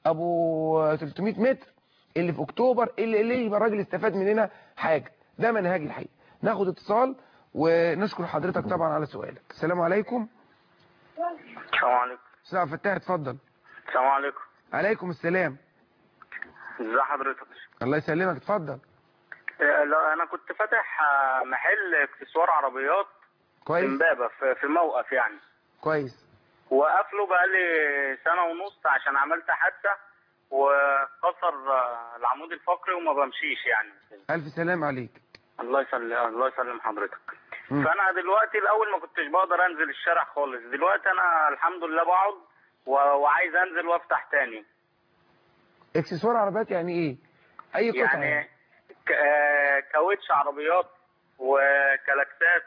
ابو 300 متر اللي في اكتوبر اللي اللي يبقى الراجل استفاد مننا حاجه ده منهجي الحقيقه ناخد اتصال ونشكر حضرتك طبعا على سؤالك السلام عليكم السلام عليكم استاذ عبد الفتاح اتفضل السلام عليكم عليكم السلام ازي حضرتك الله يسلمك اتفضل آه، لا انا كنت فاتح آه، محل اكسسوار عربيات في كويس امبابه في في موقف يعني كويس وقفله بقالي سنه ونص عشان عملت حادثه وكسر آه، العمود الفقري وما بمشيش يعني الف سلام عليك الله يسلم الله يسلم حضرتك مم. فانا دلوقتي الاول ما كنتش بقدر انزل الشارع خالص دلوقتي انا الحمد لله بقعد و- وعايز انزل وافتح تاني اكسسوار عربيات يعني ايه اي قطعه يعني ك- آه، كاوتش عربيات وكلاكسات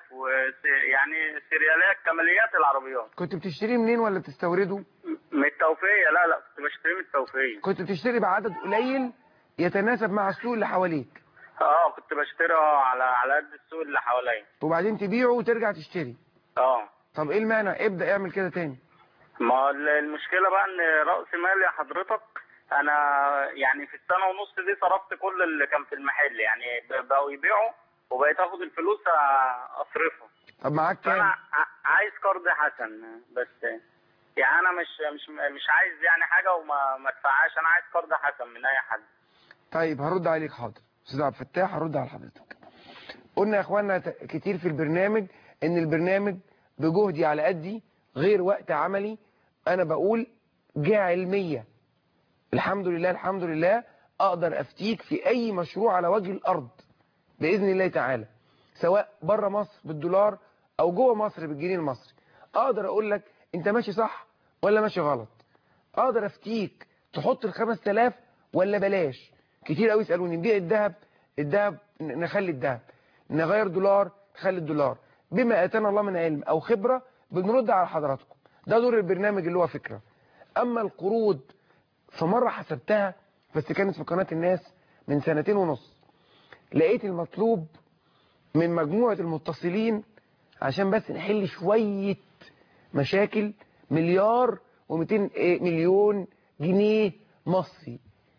ويعني سيريالات كماليات العربيات كنت بتشتريه منين ولا بتستورده من التوفية لا لا كنت بشتري من التوفية كنت بتشتري بعدد قليل يتناسب مع السوق اللي حواليك اه كنت بشتري اه على على قد السوق اللي حواليا وبعدين تبيعه وترجع تشتري اه طب ايه المانع ابدا اعمل كده تاني ما ال- المشكلة بقى ان رأس مالي يا حضرتك انا يعني في السنة ونص دي صرفت كل اللي كان في المحل يعني ب- بقوا يبيعوا وبقيت اخد الفلوس أ- اصرفها طب معاك فانا كام ع- عايز قرض حسن بس يعني انا مش مش مش عايز يعني حاجة وما ما ادفعهاش انا عايز قرض حسن من اي حد طيب هرد عليك حاضر استاذ عبد الفتاح هرد على حضرتك قلنا يا اخوانا ت- كتير في البرنامج ان البرنامج بجهدي على قدي غير وقت عملي انا بقول جهه علميه الحمد لله الحمد لله اقدر افتيك في اي مشروع على وجه الارض باذن الله تعالى سواء بره مصر بالدولار او جوه مصر بالجنيه المصري اقدر اقول لك انت ماشي صح ولا ماشي غلط اقدر افتيك تحط ال 5000 ولا بلاش كتير قوي يسالوني نبيع الذهب الذهب ن- نخلي الذهب نغير دولار نخلي الدولار بما اتانا الله من علم او خبره بنرد على حضراتكم ده دور البرنامج اللي هو فكره اما القروض فمره حسبتها بس كانت في قناه الناس من سنتين ونص لقيت المطلوب من مجموعه المتصلين عشان بس نحل شويه مشاكل مليار و200 مليون جنيه مصري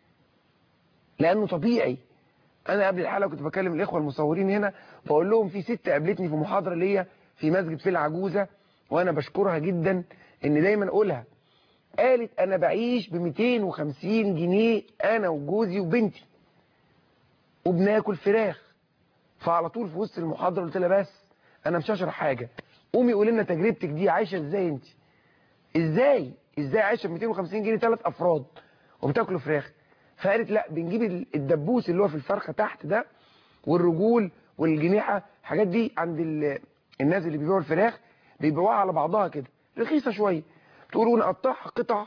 لانه طبيعي انا قبل الحلقه كنت بكلم الاخوه المصورين هنا بقول لهم في ست قابلتني في محاضره ليا في مسجد في العجوزه وانا بشكرها جدا ان دايما اقولها قالت انا بعيش ب 250 جنيه انا وجوزي وبنتي وبناكل فراخ فعلى طول في وسط المحاضره قلت لها بس انا مش هشرح حاجه قومي قولي لنا تجربتك دي عايشه ازاي انت ازاي ازاي عايشه ب 250 جنيه ثلاث افراد وبتاكلوا فراخ فقالت لا بنجيب ال- الدبوس اللي هو في الفرخه تحت ده والرجول والجنيحه الحاجات دي عند ال- الناس اللي بيبيعوا الفراخ بيبيعوها على بعضها كده رخيصه شويه تقولوا نقطعها قطع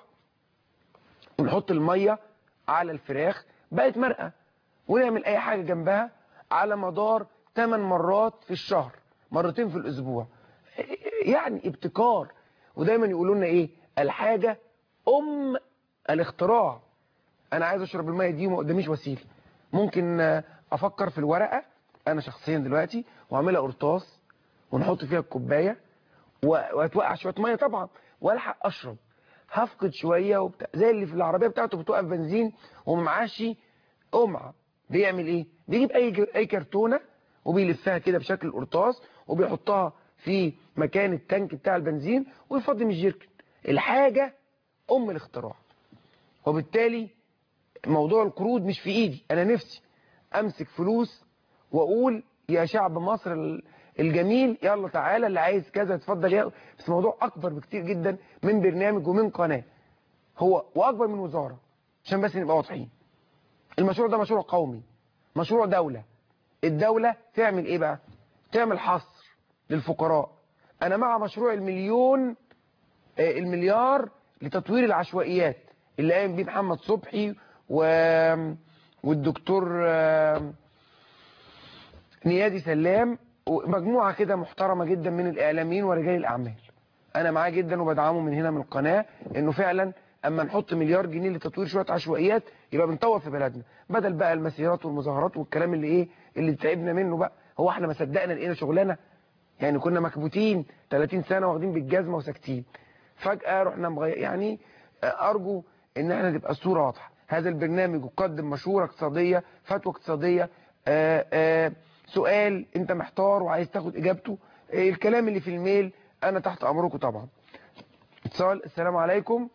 ونحط الميه على الفراخ بقت مرقه ونعمل اي حاجه جنبها على مدار 8 مرات في الشهر مرتين في الاسبوع يعني ابتكار ودايما يقولوا لنا ايه الحاجه ام الاختراع انا عايز اشرب الميه دي وما قداميش وسيله ممكن آه، افكر في الورقه انا شخصيا دلوقتي واعملها قرطاس ونحط فيها الكوبايه و- وهتوقع شويه ميه طبعا والحق اشرب هفقد شويه وبتاع زي اللي في العربيه بتاعته بتوقف بنزين ومعاش قمعه بيعمل ايه بيجيب اي ج- اي كرتونه وبيلفها كده بشكل قرطاس وبيحطها في مكان التانك بتاع البنزين ويفضي من الجيركن الحاجه ام الاختراع وبالتالي موضوع القروض مش في ايدي انا نفسي امسك فلوس واقول يا شعب مصر ال- الجميل يلا تعالى اللي عايز كذا اتفضل يا بس موضوع اكبر بكتير جدا من برنامج ومن قناه هو واكبر من وزاره عشان بس نبقى واضحين المشروع ده مشروع قومي مشروع دوله الدوله تعمل ايه بقى تعمل حصر للفقراء انا مع مشروع المليون آه، المليار لتطوير العشوائيات اللي قام بيه محمد صبحي و... والدكتور آه، نيادي سلام ومجموعة كده محترمة جدا من الإعلاميين ورجال الأعمال أنا معاه جدا وبدعمه من هنا من القناة إنه فعلا أما نحط مليار جنيه لتطوير شوية عشوائيات يبقى بنطور في بلدنا بدل بقى المسيرات والمظاهرات والكلام اللي إيه اللي تعبنا منه بقى هو احنا ما صدقنا لقينا شغلانة يعني كنا مكبوتين 30 سنة واخدين بالجزمة وساكتين فجأة رحنا مغير يعني آه، أرجو إن احنا تبقى الصورة واضحة هذا البرنامج يقدم مشورة اقتصادية فتوى اقتصادية آه، آه، سؤال انت محتار وعايز تاخد اجابته آه، الكلام اللي في الميل انا تحت امركم طبعا اتصال السلام عليكم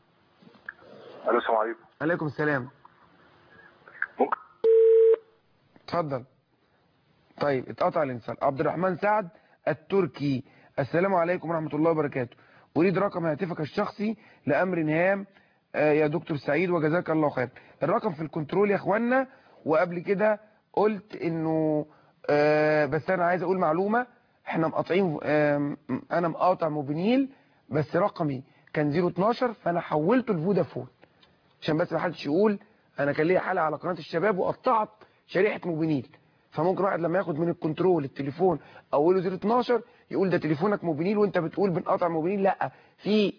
الو السلام عليكم عليكم السلام ممكن اتفضل طيب اتقطع الانسان عبد الرحمن سعد التركي السلام عليكم ورحمة الله وبركاته اريد رقم هاتفك الشخصي لامر هام آه، يا دكتور سعيد وجزاك الله خير الرقم في الكنترول يا اخوانا وقبل كده قلت انه آه، بس انا عايز اقول معلومة احنا مقاطعين آم، انا مقاطع موبينيل بس رقمي كان 012 فانا حولته لفودافون عشان بس ما حدش يقول انا كان ليا حلقه على قناه الشباب وقطعت شريحه موبينيل فممكن واحد لما ياخد من الكنترول التليفون اوله 012 يقول ده تليفونك موبينيل وانت بتقول بنقطع موبينيل لا في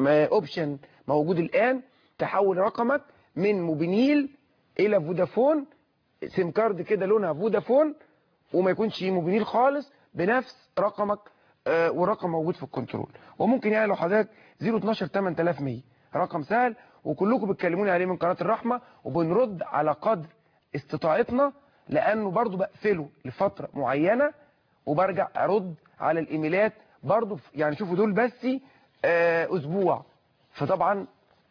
اوبشن موجود الان تحول رقمك من موبينيل الى فودافون سيم كارد كده لونها فودافون وما يكونش موبينيل خالص بنفس رقمك آه، ورقم موجود في الكنترول وممكن يعني لو حضرتك 012 8100 رقم سهل وكلكم بتكلموني عليه من قناة الرحمة وبنرد على قدر استطاعتنا لانه برضو بقفله لفترة معينة وبرجع ارد على الايميلات برضو في- يعني شوفوا دول بس آه، اسبوع فطبعا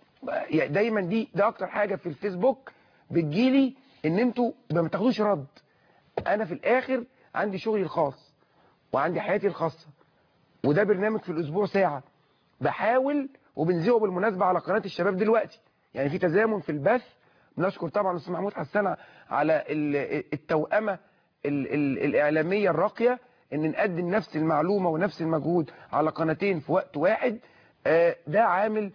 يعني دايما دي ده اكتر حاجة في الفيسبوك بتجيلي ان انتوا ما بتاخدوش رد انا في الاخر عندي شغلي الخاص وعندي حياتي الخاصة وده برنامج في الاسبوع ساعة بحاول وبنذيعه بالمناسبة على قناة الشباب دلوقتي يعني في تزامن في البث بنشكر طبعا الاستاذ محمود حسن على ال- التوأمة ال- ال- الإعلامية الراقية ان نقدم نفس المعلومة ونفس المجهود على قناتين في وقت واحد آه، ده عامل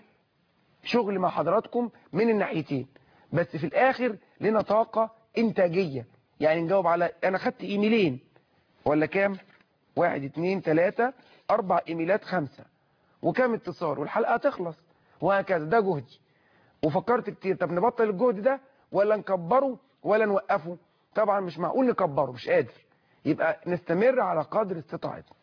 شغل مع حضراتكم من الناحيتين بس في الاخر لنا طاقة انتاجية يعني نجاوب على انا خدت ايميلين ولا كام واحد اتنين تلاتة اربع ايميلات خمسة وكام اتصال والحلقة هتخلص وهكذا ده جهدي وفكرت كتير طب نبطل الجهد ده ولا نكبره ولا نوقفه طبعا مش معقول نكبره مش قادر يبقى نستمر على قدر استطاعتنا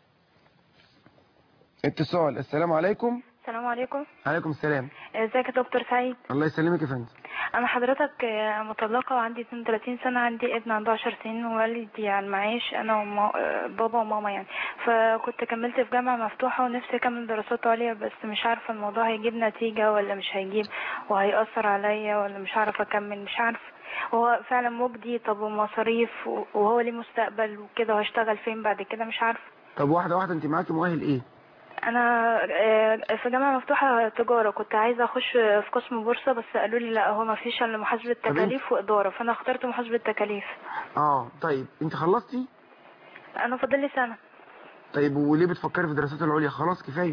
اتصال السلام عليكم السلام عليكم عليكم السلام ازيك يا دكتور سعيد الله يسلمك يا فندم انا حضرتك آه، مطلقه وعندي 32 سنه عندي ابن عنده 10 سنين ووالدي على المعاش انا وما... آه، بابا وماما يعني فكنت كملت في جامعه مفتوحه ونفسي اكمل دراسات عليا بس مش عارفه الموضوع هيجيب نتيجه ولا مش هيجيب وهيأثر عليا ولا مش عارفه اكمل مش عارفه هو فعلا مجدي طب ومصاريف و- وهو ليه مستقبل وكده وهشتغل فين بعد كده مش عارفه طب واحدة واحدة انت معاكي مؤهل ايه انا آه، في جامعه مفتوحه تجاره كنت عايزه اخش في قسم بورصه بس قالوا لي لا هو ما فيش الا محاسبه طب انت- تكاليف واداره فانا اخترت محاسبه تكاليف اه طيب انت خلصتي انا فاضل لي سنه طيب وليه بتفكري في الدراسات العليا خلاص كفايه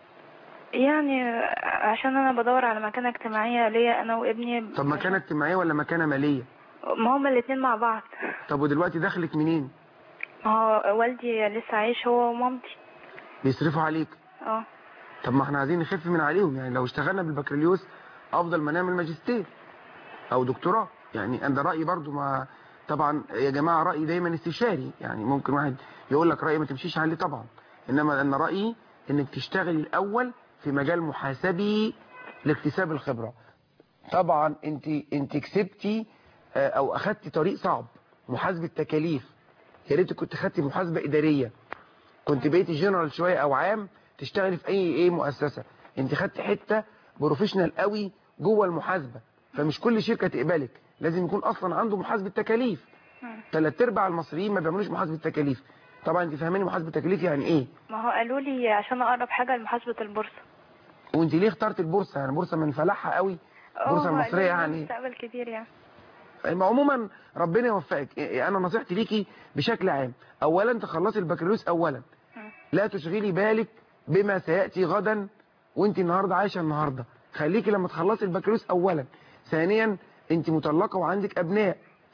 يعني آه، عشان انا بدور على مكانه اجتماعيه ليا انا وابني طب مكانة اجتماعية ولا مكانة مالية ما هما الاثنين مع بعض طب ودلوقتي دخلك منين ما هو والدي لسه عايش هو ومامتي بيصرفوا عليك اه طب ما احنا عايزين نخف من عليهم يعني لو اشتغلنا بالبكالوريوس افضل ما نعمل ماجستير او دكتوراه يعني انا ده رايي برضو ما طبعا يا جماعه رايي دايما استشاري يعني ممكن واحد يقول لك رايي ما تمشيش عليه طبعا انما انا رايي انك تشتغلي الاول في مجال محاسبي لاكتساب الخبره طبعا انت انت كسبتي آه، او اخدتي طريق صعب محاسبه تكاليف يا ريت كنت خدتي محاسبه اداريه كنت بقيتي جنرال شويه او عام تشتغلي في اي ايه مؤسسه انت خدتي حته بروفيشنال قوي جوه المحاسبه فمش كل شركه تقبلك لازم يكون اصلا عنده محاسبه تكاليف ثلاث ارباع المصريين ما بيعملوش محاسبه تكاليف طبعا انت فاهماني محاسبه تكاليف يعني ايه ما هو قالوا لي عشان اقرب حاجه لمحاسبه البورصه وانت ليه اخترت البورصه يعني بورصه من فلاحها قوي اه، البورصه قالوا المصريه لي يعني مستقبل كبير يعني ما عموما ربنا يوفقك إيه- انا نصيحتي ليكي بشكل عام اولا تخلصي البكالوريوس اولا لا تشغلي بالك بما سياتي غدا وانت النهارده عايشه النهارده خليكي لما تخلصي البكالوريوس اولا ثانيا انت مطلقه وعندك ابناء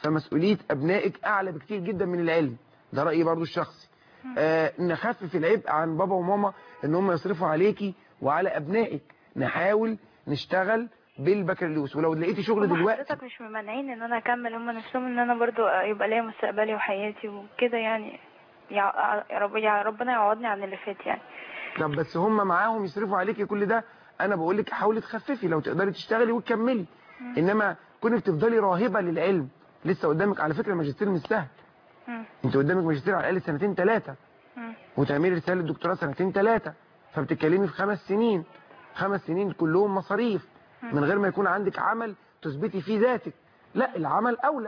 فمسؤوليه ابنائك اعلى بكتير جدا من العلم ده رايي برضو الشخصي آه نخفف العبء عن بابا وماما ان هم يصرفوا عليكي وعلى ابنائك نحاول نشتغل بالبكالوريوس ولو لقيتي شغل هما دلوقتي حضرتك مش ممانعين ان انا اكمل هم نفسهم ان انا برضو يبقى ليا مستقبلي وحياتي وكده يعني يا يا رب يا ربنا يعوضني عن اللي فات يعني طب بس هم معاهم يصرفوا عليكي كل ده انا بقول لك حاولي تخففي لو تقدري تشتغلي وتكملي انما كونك تفضلي راهبه للعلم لسه قدامك على فكره الماجستير مش سهل مم. انت قدامك ماجستير على الاقل سنتين ثلاثه مم. وتعملي رساله دكتوراه سنتين ثلاثه فبتتكلمي في خمس سنين خمس سنين كلهم مصاريف من غير ما يكون عندك عمل تثبتي فيه ذاتك لا العمل اولى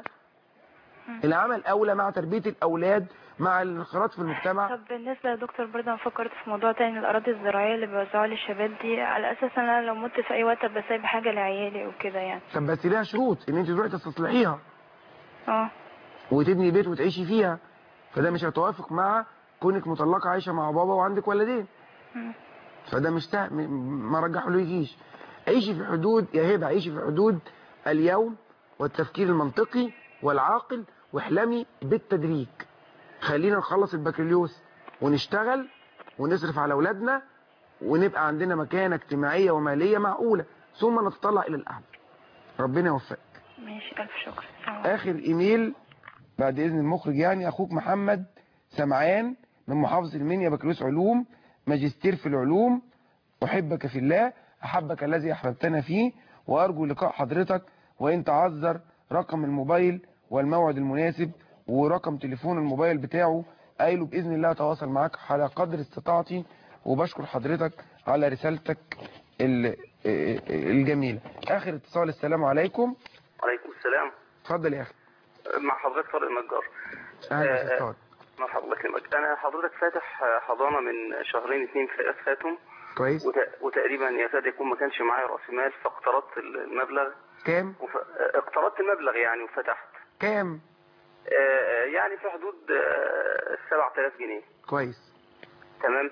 العمل اولى مع تربيه الاولاد مع الانخراط في المجتمع طب بالنسبة يا دكتور برضه انا فكرت في موضوع تاني الأراضي الزراعية اللي بيوزعوها للشباب دي على أساس إن أنا لو مت في أي وقت أبقى سايب حاجة لعيالي وكده يعني طب بس ليها شروط ان انت تروحي تستصلحيها اه وتبني بيت وتعيشي فيها فده مش هيتوافق مع كونك مطلقه عايشه مع بابا وعندك ولدين مم. فده مش تا... م- ما رجحه له يجيش عيشي في حدود يا هبه عيشي في حدود اليوم والتفكير المنطقي والعاقل واحلمي بالتدريج خلينا نخلص البكالوريوس ونشتغل ونصرف على اولادنا ونبقى عندنا مكانه اجتماعيه وماليه معقوله ثم نتطلع الى الاعلى ربنا يوفقك ماشي ألف شكر اخر ايميل بعد اذن المخرج يعني اخوك محمد سمعان من محافظه المنيا بكالوريوس علوم ماجستير في العلوم احبك في الله احبك الذي احببتنا فيه وارجو لقاء حضرتك وان تعذر رقم الموبايل والموعد المناسب ورقم تليفون الموبايل بتاعه قايله باذن الله اتواصل معاك على قدر استطاعتي وبشكر حضرتك على رسالتك ال- الجميله اخر اتصال السلام عليكم وعليكم السلام اتفضل يا اخي مع حضرتك طارق النجار اهلا آه، يا استاذ مرحبا الله يكرمك انا حضرتك فاتح آه، حضانه من شهرين اتنين ف- فاتهم كويس وت- وتقريبا يكاد يكون ما كانش معايا راس مال فاقترضت المبلغ كام وف... آه، اقترضت المبلغ يعني وفتحت كام آه، آه، يعني في حدود آه، 7000 جنيه كويس تمام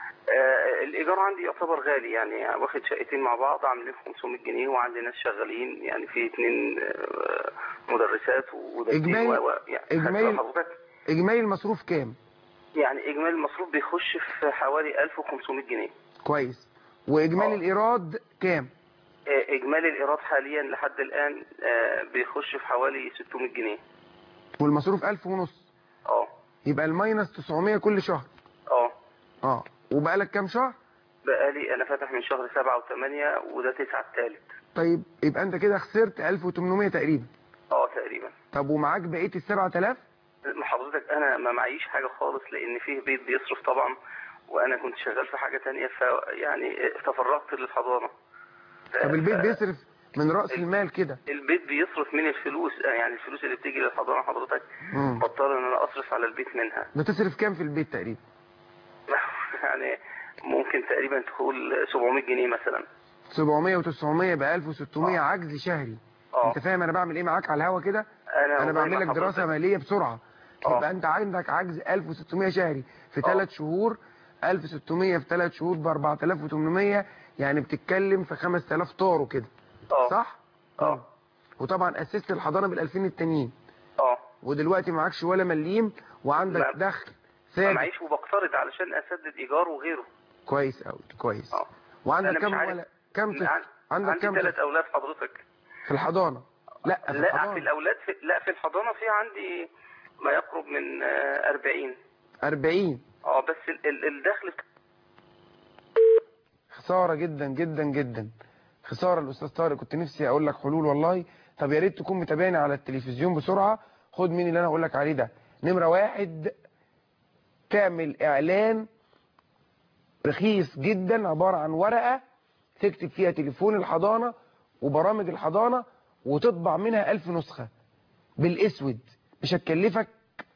آه، الايجار عندي يعتبر غالي يعني واخد شقتين مع بعض عاملين 500 جنيه وعندي ناس شغالين يعني في اتنين آه، مدرسات ودكتين إجمالي- و... و... يعني إجمالي- حضرتك اجمالي المصروف كام يعني اجمالي المصروف بيخش في حوالي 1500 جنيه كويس واجمالي الايراد كام آه، اجمالي الايراد حاليا لحد الان آه، بيخش في حوالي 600 جنيه والمصروف 1000 ونص اه يبقى الماينس 900 كل شهر اه اه وبقالك كام شهر بقالي انا فاتح من شهر سبعة وثمانية وده تسعة الثالث طيب يبقى انت كده خسرت 1800 تقريبا اه تقريبا طب ومعاك بقيه ال 7000 ما حضرتك انا ما معيش حاجة خالص لان فيه بيت بيصرف طبعا وانا كنت شغال في حاجة تانية ف يعني تفرغت للحضانة طب البيت بيصرف من راس المال كده البيت بيصرف من الفلوس يعني الفلوس اللي بتيجي للحضانة حضرتك مم. بضطر ان انا اصرف على البيت منها بتصرف كام في البيت تقريبا يعني ممكن تقريبا تقول 700 جنيه مثلا 700 و900 يبقى 1600 عجز شهري اه انت فاهم انا بعمل ايه معاك على الهوا كده انا انا والله بعمل مع لك دراسه حضرتك. ماليه بسرعه يبقى انت عندك عجز 1600 شهري في ثلاث شهور 1600 في ثلاث شهور ب 4800 يعني بتتكلم في 5000 طارو كده اه صح اه وطبعا اسست الحضانه بال 2000 التانيين اه ودلوقتي معكش ولا مليم وعندك لا. دخل ما ثابت معيش وبقترض علشان اسدد ايجار وغيره كويس قوي كويس اه وعندك أنا مش كم عارف. ولا كم طفل عن- عندك عندي كم ثلاث طفل اولاد حضرتك في الحضانه لا في لا في الحضانه الاولاد في لا في الحضانه في عندي ما يقرب من آه، 40 40 اه بس ال- ال- الدخل خسارة جدا جدا جدا خسارة الأستاذ طارق كنت نفسي أقول لك حلول والله طب يا ريت تكون متابعني على التلفزيون بسرعة خد مني اللي أنا أقول لك عليه ده نمرة واحد تعمل إعلان رخيص جدا عبارة عن ورقة تكتب فيها تليفون الحضانة وبرامج الحضانة وتطبع منها ألف نسخة بالأسود مش هتكلفك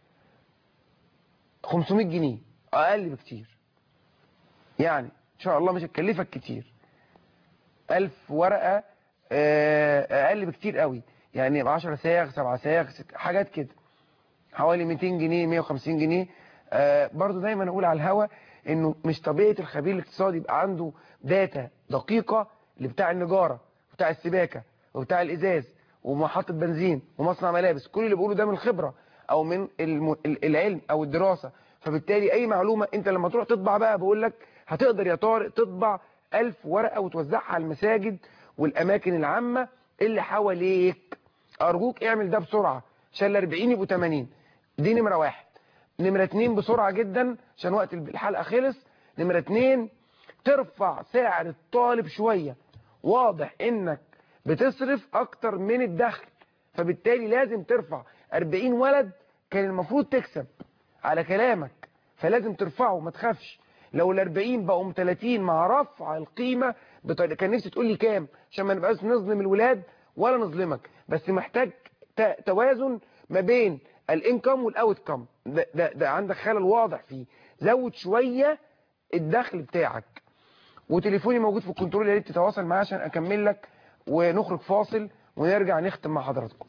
500 جنيه أقل بكتير يعني ان شاء الله مش هتكلفك كتير ألف ورقة آه، اقل بكتير قوي يعني 10 ساغ 7 ساغ ست- حاجات كده حوالي 200 جنيه 150 جنيه آه، برضو دايما اقول على الهوا انه مش طبيعة الخبير الاقتصادي يبقى عنده داتا دقيقة لبتاع النجارة وبتاع السباكة وبتاع الازاز ومحطة بنزين ومصنع ملابس كل اللي بقوله ده من الخبرة او من الم... ال- العلم او الدراسة فبالتالي اي معلومة انت لما تروح تطبع بقى بقول لك هتقدر يا طارق تطبع ألف ورقة وتوزعها على المساجد والاماكن العامة اللي حواليك ارجوك اعمل ده بسرعة عشان ال 40 يبقوا 80 دي نمرة واحد نمرة اتنين بسرعة جدا عشان وقت الحلقة خلص نمرة اتنين ترفع سعر الطالب شوية واضح انك بتصرف اكتر من الدخل فبالتالي لازم ترفع 40 ولد كان المفروض تكسب على كلامك فلازم ترفعه ما تخافش لو ال 40 بقوا 30 مع رفع القيمة بطريقة كان نفسي تقول لي كام عشان ما نبقاش نظلم الولاد ولا نظلمك بس محتاج ت- توازن ما بين الانكم والاوت كم ده, ده, ده عندك خلل واضح فيه زود شوية الدخل بتاعك وتليفوني موجود في الكنترول يا ريت تتواصل معايا عشان اكمل لك ونخرج فاصل ونرجع نختم مع حضراتكم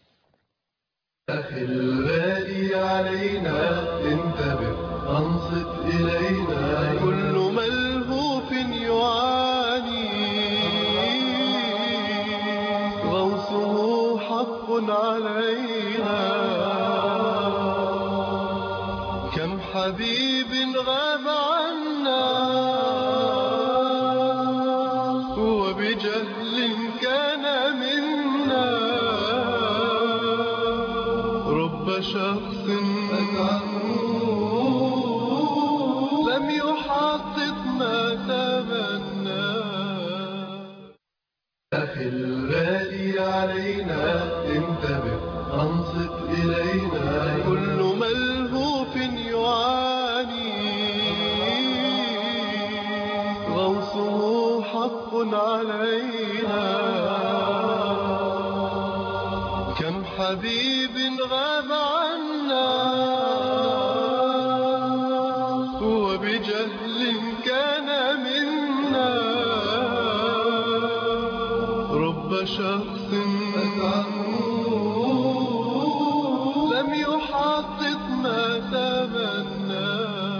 أخي الغالي علينا انتبه أنصت إلينا كل ملهوف يعاني غوصه حق علينا كم حبيب غاب عنا وبجهل كان منا رب شخص لم يحقق ما تمنى أخي الغالي علينا انتبه أنصت إلينا كل ملهوف يعاني غوصه حق علينا كم حبيب غاب عنا وبجهل كان منا رب شخص لم يحقق ما تمنى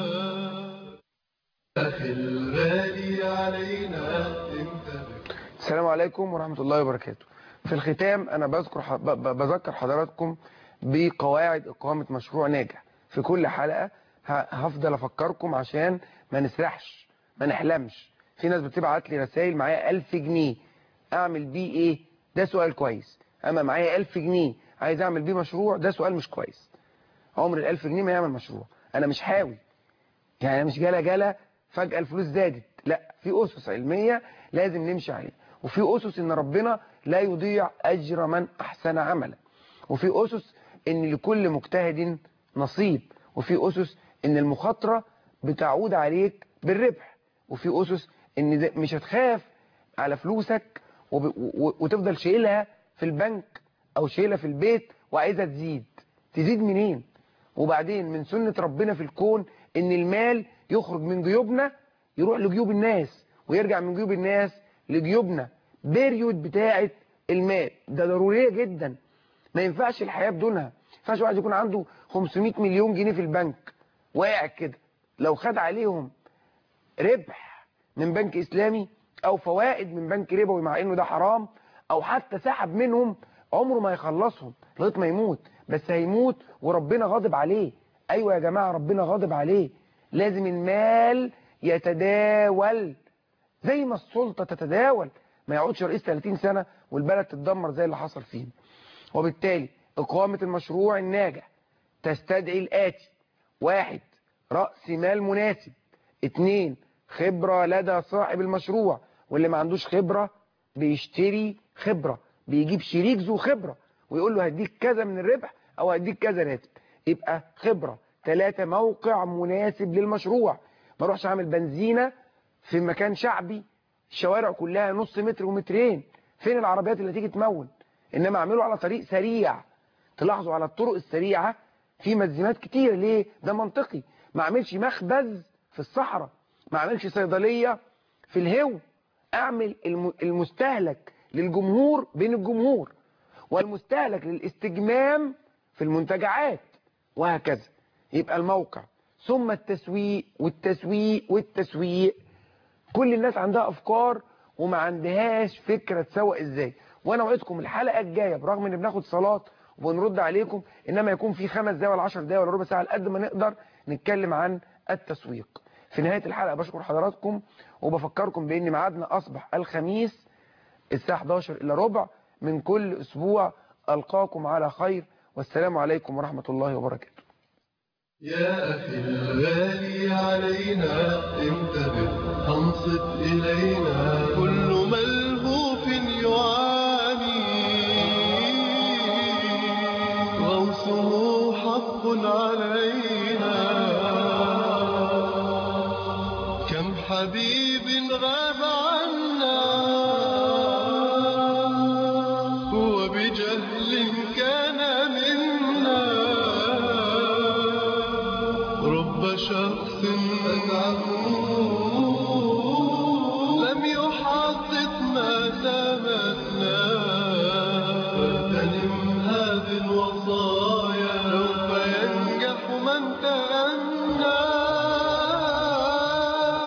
أخي الغالي علينا انتبه السلام عليكم ورحمة الله وبركاته في الختام أنا بذكر ح- ب- ب- بذكر حضراتكم بقواعد إقامة مشروع ناجح في كل حلقة ه- هفضل أفكركم عشان ما نسرحش ما نحلمش في ناس بتبعت لي رسائل معايا 1000 جنيه أعمل بيه إيه ده سؤال كويس أما معايا 1000 جنيه عايز أعمل بيه مشروع ده سؤال مش كويس عمر ال 1000 جنيه ما يعمل مشروع أنا مش حاوي يعني أنا مش جالة جالة فجأة الفلوس زادت لا في أسس علمية لازم نمشي عليها وفي أسس إن ربنا لا يضيع أجر من أحسن عملا وفي أسس إن لكل مجتهد نصيب وفي أسس إن المخاطرة بتعود عليك بالربح وفي أسس إن ده- مش هتخاف على فلوسك وب- و- وتفضل شايلها في البنك أو شايلها في البيت وعايزها تزيد تزيد منين وبعدين من سنة ربنا في الكون ان المال يخرج من جيوبنا يروح لجيوب الناس ويرجع من جيوب الناس لجيوبنا بيريود بتاعة المال ده ضرورية جدا ما ينفعش الحياة بدونها ما ينفعش واحد يكون عنده 500 مليون جنيه في البنك واقع كده لو خد عليهم ربح من بنك إسلامي أو فوائد من بنك ربوي مع إنه ده حرام أو حتى سحب منهم عمره ما يخلصهم لغايه ما يموت بس هيموت وربنا غاضب عليه أيوة يا جماعة ربنا غاضب عليه لازم المال يتداول زي ما السلطة تتداول ما يقعدش رئيس 30 سنة والبلد تتدمر زي اللي حصل فيه وبالتالي إقامة المشروع الناجح تستدعي الآتي واحد رأس مال مناسب اتنين خبرة لدى صاحب المشروع واللي ما عندوش خبرة بيشتري خبرة بيجيب شريك ذو خبرة ويقول له هديك كذا من الربح او هديك كذا راتب يبقى خبرة ثلاثة موقع مناسب للمشروع ما اروحش اعمل بنزينة في مكان شعبي الشوارع كلها نص متر ومترين فين العربيات اللي تيجي تمول انما اعمله على طريق سريع تلاحظوا على الطرق السريعة في مزيمات كتير ليه ده منطقي ما اعملش مخبز في الصحراء ما اعملش صيدلية في الهو اعمل الم- المستهلك للجمهور بين الجمهور والمستهلك للاستجمام في المنتجعات وهكذا يبقى الموقع ثم التسويق والتسويق والتسويق كل الناس عندها افكار وما عندهاش فكرة تسوق ازاي وانا وعدكم الحلقه الجايه برغم ان بناخد صلاه وبنرد عليكم انما يكون في خمس دقايق ولا 10 دقايق ولا ربع ساعه على قد ما نقدر نتكلم عن التسويق في نهايه الحلقه بشكر حضراتكم وبفكركم بان ميعادنا اصبح الخميس الساعه 11 الا ربع من كل اسبوع القاكم على خير والسلام عليكم ورحمه الله وبركاته يا أخي الغالي علينا انتبه أنصت إلينا كل ملهوف يعاني غوصه حق علينا كم حبيب غاب عنا وبجهل كان منا رب شخص